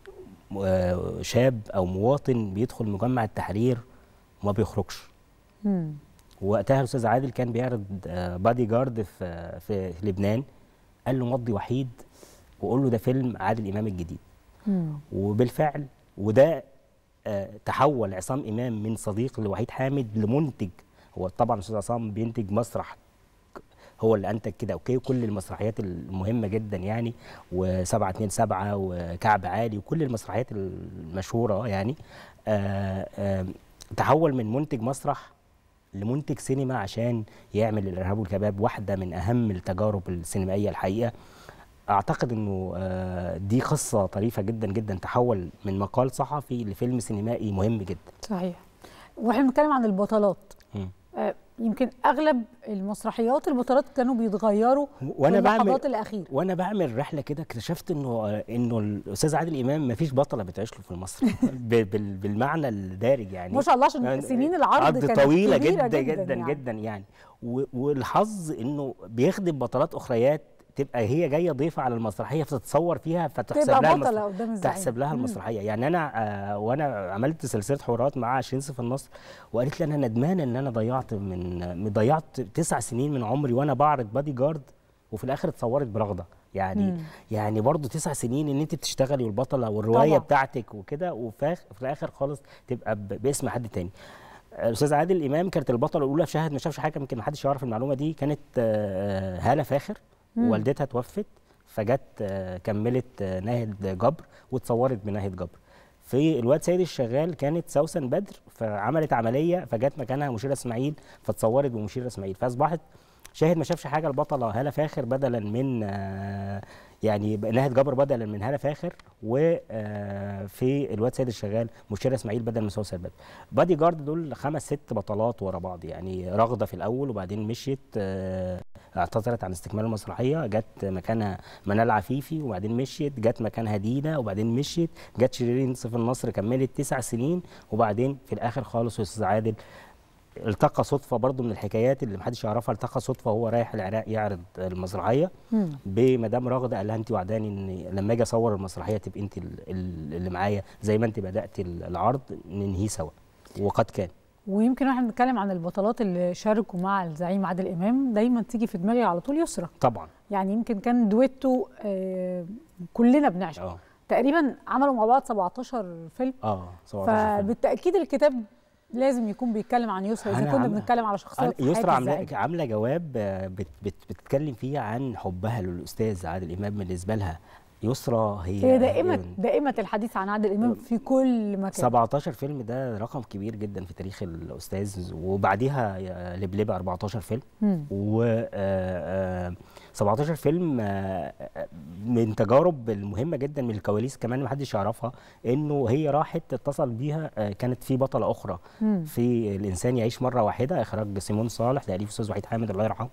آه، شاب او مواطن بيدخل مجمع التحرير وما بيخرجش مم. وقتها الاستاذ عادل كان بيعرض بادي جارد في في لبنان قال له مضي وحيد وقول له ده فيلم عادل امام الجديد مم. وبالفعل وده آه، تحول عصام امام من صديق لوحيد حامد لمنتج هو طبعا استاذ عصام بينتج مسرح هو اللي انتج كده اوكي كل المسرحيات المهمه جدا يعني و727 وكعب عالي وكل المسرحيات المشهوره يعني آه آه تحول من منتج مسرح لمنتج سينما عشان يعمل الارهاب والكباب واحده من اهم التجارب السينمائيه الحقيقه اعتقد انه آه، دي قصه طريفه جدا جدا تحول من مقال صحفي لفيلم سينمائي مهم جدا صحيح واحنا بنتكلم عن البطلات مم. آه، يمكن اغلب المسرحيات البطلات كانوا بيتغيروا وانا في بعمل اللحظات الاخيره وانا بعمل رحله كده اكتشفت انه انه الاستاذ عادل امام ما فيش بطله بتعيش له في المسرح ب- بال- بالمعنى الدارج يعني ما شاء الله عشان سنين العرض عرض كانت طويله كبيرة جدا جدا جداً جدا يعني. جدا يعني و- والحظ انه بيخدم بطلات اخريات تبقى هي جايه ضيفه على المسرحيه فتتصور فيها فتحسب تبقى لها بطلة المسرح- قدام الزعيم. تحسب لها مم. المسرحيه يعني انا آه وانا عملت سلسله حوارات مع شرينس في النصر وقالت لي انا ندمانه ان انا ضيعت من ضيعت تسع سنين من عمري وانا بعرض بادي جارد وفي الاخر اتصورت برغده يعني مم. يعني برضه تسع سنين ان انت بتشتغلي والبطله والروايه طبعاً. بتاعتك وكده وفي في الاخر خالص تبقى ب- باسم حد تاني الاستاذ عادل امام كانت البطله الاولى في شاهد ما شافش حاجه يمكن ما حدش يعرف المعلومه دي كانت آه، هاله فاخر مم. والدتها توفت فجت آه، كملت آه، ناهد جبر واتصورت بناهد جبر في الواد سيد الشغال كانت سوسن بدر فعملت عمليه فجت مكانها مشيره اسماعيل فاتصورت بمشيره اسماعيل فاصبحت شاهد ما شافش حاجه البطله هاله فاخر بدلا من آه، يعني ناهد جبر بدلا من هاله فاخر وفي الواد سيد الشغال مشيره اسماعيل بدل من سوسن بدر بادي جارد دول خمس ست بطلات ورا بعض يعني رغده في الاول وبعدين مشيت آه، اعتذرت عن استكمال المسرحيه جت مكانها منال عفيفي وبعدين مشيت جت مكانها دينا وبعدين مشيت جت شيرين سيف النصر كملت تسع سنين وبعدين في الاخر خالص استاذ عادل التقى صدفه برضو من الحكايات اللي محدش يعرفها التقى صدفه وهو رايح العراق يعرض المسرحيه مم. بمدام راغده قال لها انت وعداني ان لما اجي اصور المسرحيه تبقي انت ال- ال- اللي معايا زي ما انت بدات العرض ننهيه سوا وقد كان ويمكن واحنا بنتكلم عن البطلات اللي شاركوا مع الزعيم عادل امام دايما تيجي في دماغي على طول يسرى طبعا يعني يمكن كان دويتو آه كلنا بنعشقه اه تقريبا عملوا مع بعض 17 فيلم اه 17 فيلم. فبالتاكيد الكتاب لازم يكون بيتكلم عن يسرى اذا أنا كنا عم- بنتكلم على شخصيات في يسرا حياة عامله الزعيم. عامله جواب آه، بت بت بتتكلم فيه عن حبها للاستاذ عادل امام بالنسبه لها يسرا هي هي دائمة دائمة الحديث عن عادل امام في كل مكان 17 فيلم ده رقم كبير جدا في تاريخ الاستاذ وبعديها يا لبلبه 14 فيلم مم. و آه، آه، 17 فيلم آه، آه، من تجارب المهمه جدا من الكواليس كمان ما حدش يعرفها انه هي راحت اتصل بيها آه، كانت في بطله اخرى مم. في الانسان يعيش مره واحده اخراج سيمون صالح تاليف استاذ وحيد حامد الله يرحمه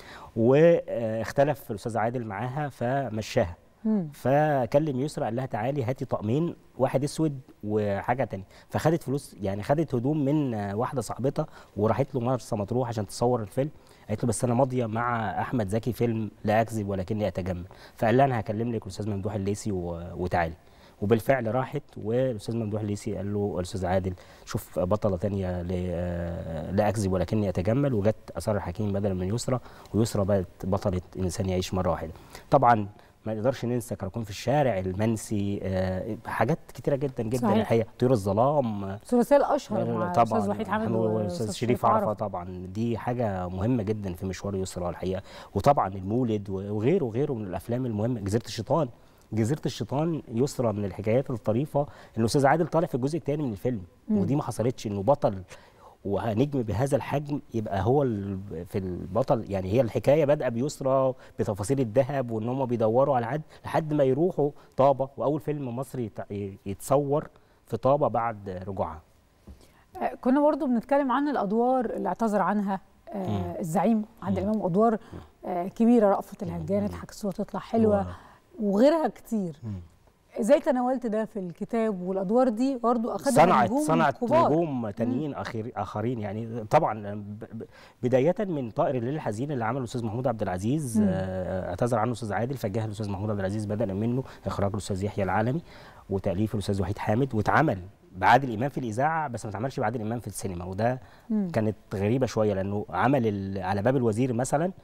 واختلف الاستاذ عادل معاها فمشاها مم. فكلم يسرا قال لها تعالي هاتي طقمين واحد اسود وحاجه تانية فخدت فلوس يعني خدت هدوم من آه، واحده صاحبتها وراحت له مرسى مطروح عشان تصور الفيلم قالت له بس انا ماضيه مع احمد زكي فيلم لا اكذب ولكني اتجمل فقال لها انا هكلم لك الاستاذ ممدوح الليثي و- وتعالي وبالفعل راحت والاستاذ ممدوح الليثي قال له الاستاذ عادل شوف بطله تانية ل- آه، لا اكذب ولكني اتجمل وجت اثار الحكيم بدلا من يسرا ويسرا بقت بطله انسان يعيش مره واحده طبعا ما نقدرش ننسى كراكون في الشارع المنسي آه، حاجات كتيره جدا جدا صحيح. الحقيقه طيور الظلام آه، الثلاثيه الاشهر مع طبعا الاستاذ وحيد حامد والاستاذ شريف عرفه طبعا دي حاجه مهمه جدا في مشوار يسرا الحقيقه وطبعا المولد وغيره وغيره من الافلام المهمه جزيره الشيطان جزيره الشيطان يسرى من الحكايات الطريفه ان الاستاذ عادل طالع في الجزء الثاني من الفيلم مم. ودي ما حصلتش انه بطل ونجم بهذا الحجم يبقى هو ال- في البطل يعني هي الحكايه بادئه بيسرى بتفاصيل الذهب وان هم بيدوروا على حد لحد ما يروحوا طابه واول فيلم مصري يت- يتصور في طابه بعد رجوعها آه، كنا برضو بنتكلم عن الادوار اللي اعتذر عنها آه الزعيم عادل امام ادوار آه كبيره رأفت الهجان الحكسوه تطلع حلوه وغيرها كتير ازاي تناولت ده في الكتاب والادوار دي برضو اخدها صنعت نجوم صنعت كبار. نجوم تانيين اخر اخرين يعني طبعا ب- ب- بدايه من طائر الليل الحزين اللي عمله الاستاذ محمود عبد العزيز مم. آه، اعتذر عنه الاستاذ عادل فجاه الاستاذ محمود عبد العزيز بدلا منه اخراج الاستاذ يحيى العالمي وتاليف الاستاذ وحيد حامد واتعمل بعادل امام في الاذاعه بس ما اتعملش بعادل امام في السينما وده مم. كانت غريبه شويه لانه عمل ال- على باب الوزير مثلا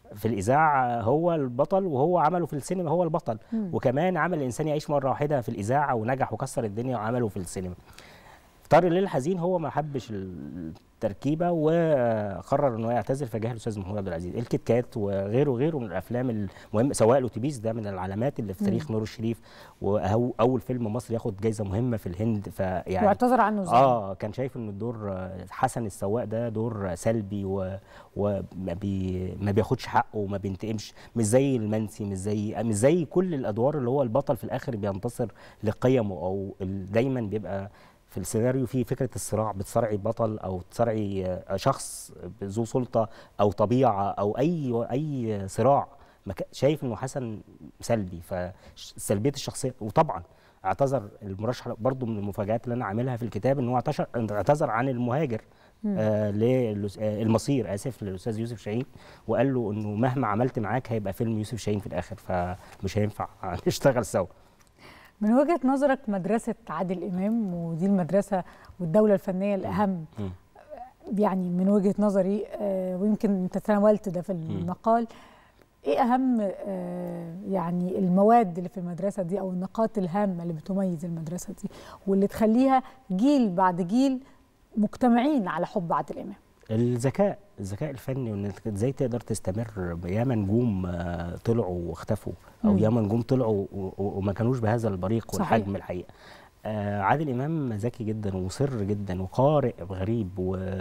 في الاذاعه هو البطل وهو عمله في السينما هو البطل مم. وكمان عمل الانسان يعيش مره واحده في الاذاعه ونجح وكسر الدنيا وعمله في السينما طار الليل الحزين هو ما حبش التركيبه وقرر انه يعتزل فجاه الاستاذ محمود عبد العزيز الكيت كات وغيره وغيره من الافلام المهمه سواء الاتوبيس ده من العلامات اللي في تاريخ نور الشريف واول فيلم مصري ياخد جايزه مهمه في الهند فيعني واعتذر عنه ازاي اه كان شايف ان الدور آه، حسن السواق ده دور سلبي و- وما بي ما بياخدش حقه وما بينتقمش مش زي المنسي مش زي مش زي كل الادوار اللي هو البطل في الاخر بينتصر لقيمه او ال- دايما بيبقى في السيناريو في فكره الصراع بتصارعي بطل او تصارعي آه، شخص ذو سلطه او طبيعه او اي اي صراع ما كا- شايف انه حسن سلبي فسلبيه الشخصيه وطبعا اعتذر المرشح برضو من المفاجآت اللي انا عاملها في الكتاب ان هو اعتشر- اعتذر عن المهاجر آه للأس- آه المصير اسف للاستاذ يوسف شاهين وقال له انه مهما عملت معاك هيبقى فيلم يوسف شاهين في الاخر فمش هينفع نشتغل سوا من وجهه نظرك مدرسه عادل امام ودي المدرسه والدوله الفنيه الاهم مم. يعني من وجهه نظري آه، ويمكن انت تناولت ده في المقال ايه اهم آه، يعني المواد اللي في المدرسه دي او النقاط الهامه اللي بتميز المدرسه دي واللي تخليها جيل بعد جيل مجتمعين على حب عادل امام الذكاء الذكاء الفني وانك ازاي تقدر تستمر ياما نجوم آه، طلعوا واختفوا او مم. ياما نجوم طلعوا و- و- وما كانوش بهذا البريق صحيح. والحجم الحقيقه آه عادل امام ذكي جدا ومصر جدا وقارئ غريب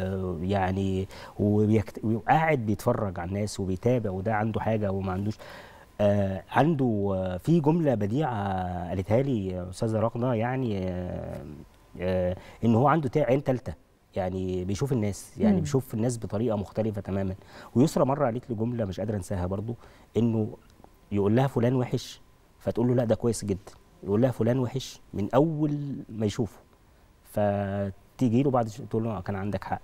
ويعني وبيكت... وقاعد بيتفرج على الناس وبيتابع وده عنده حاجه وما عندوش آه عنده آه في جمله بديعه قالتها لي استاذه رغده يعني آه آه ان هو عنده تا- عين ثالثه يعني بيشوف الناس يعني مم. بيشوف الناس بطريقه مختلفه تماما ويسرى مره قالت لي جمله مش قادره انساها برضو انه يقول لها فلان وحش فتقول له لا ده كويس جدا يقول لها فلان وحش من اول ما يشوفه فتيجي له بعد شوية تقول له آه، كان عندك حق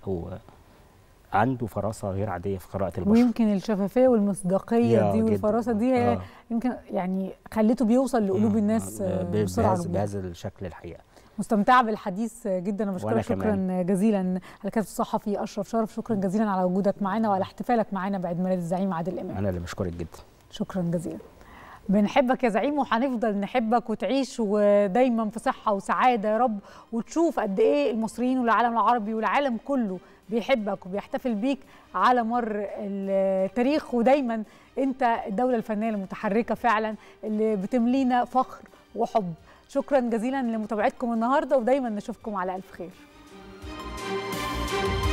وعنده فراسه غير عاديه في قراءه البشر ويمكن الشفافيه والمصداقيه يا دي جداً. والفراسه دي هي آه. يمكن يعني خليته بيوصل لقلوب مم. الناس ب- آه، ب- بسرعه بهذا, رهيبة. بهذا الشكل الحقيقه مستمتعه بالحديث جدا انا وأنا بشكرك شكرا كمان. جزيلا على الكاتب الصحفي اشرف شرف شكرا جزيلا على وجودك معنا وعلى احتفالك معنا بعيد ميلاد الزعيم عادل امام انا اللي بشكرك جدا شكرا جزيلا بنحبك يا زعيم وهنفضل نحبك وتعيش ودايما في صحه وسعاده يا رب وتشوف قد ايه المصريين والعالم العربي والعالم كله بيحبك وبيحتفل بيك على مر التاريخ ودايما انت الدوله الفنيه المتحركه فعلا اللي بتملينا فخر وحب شكرا جزيلا لمتابعتكم النهارده ودايما نشوفكم على الف خير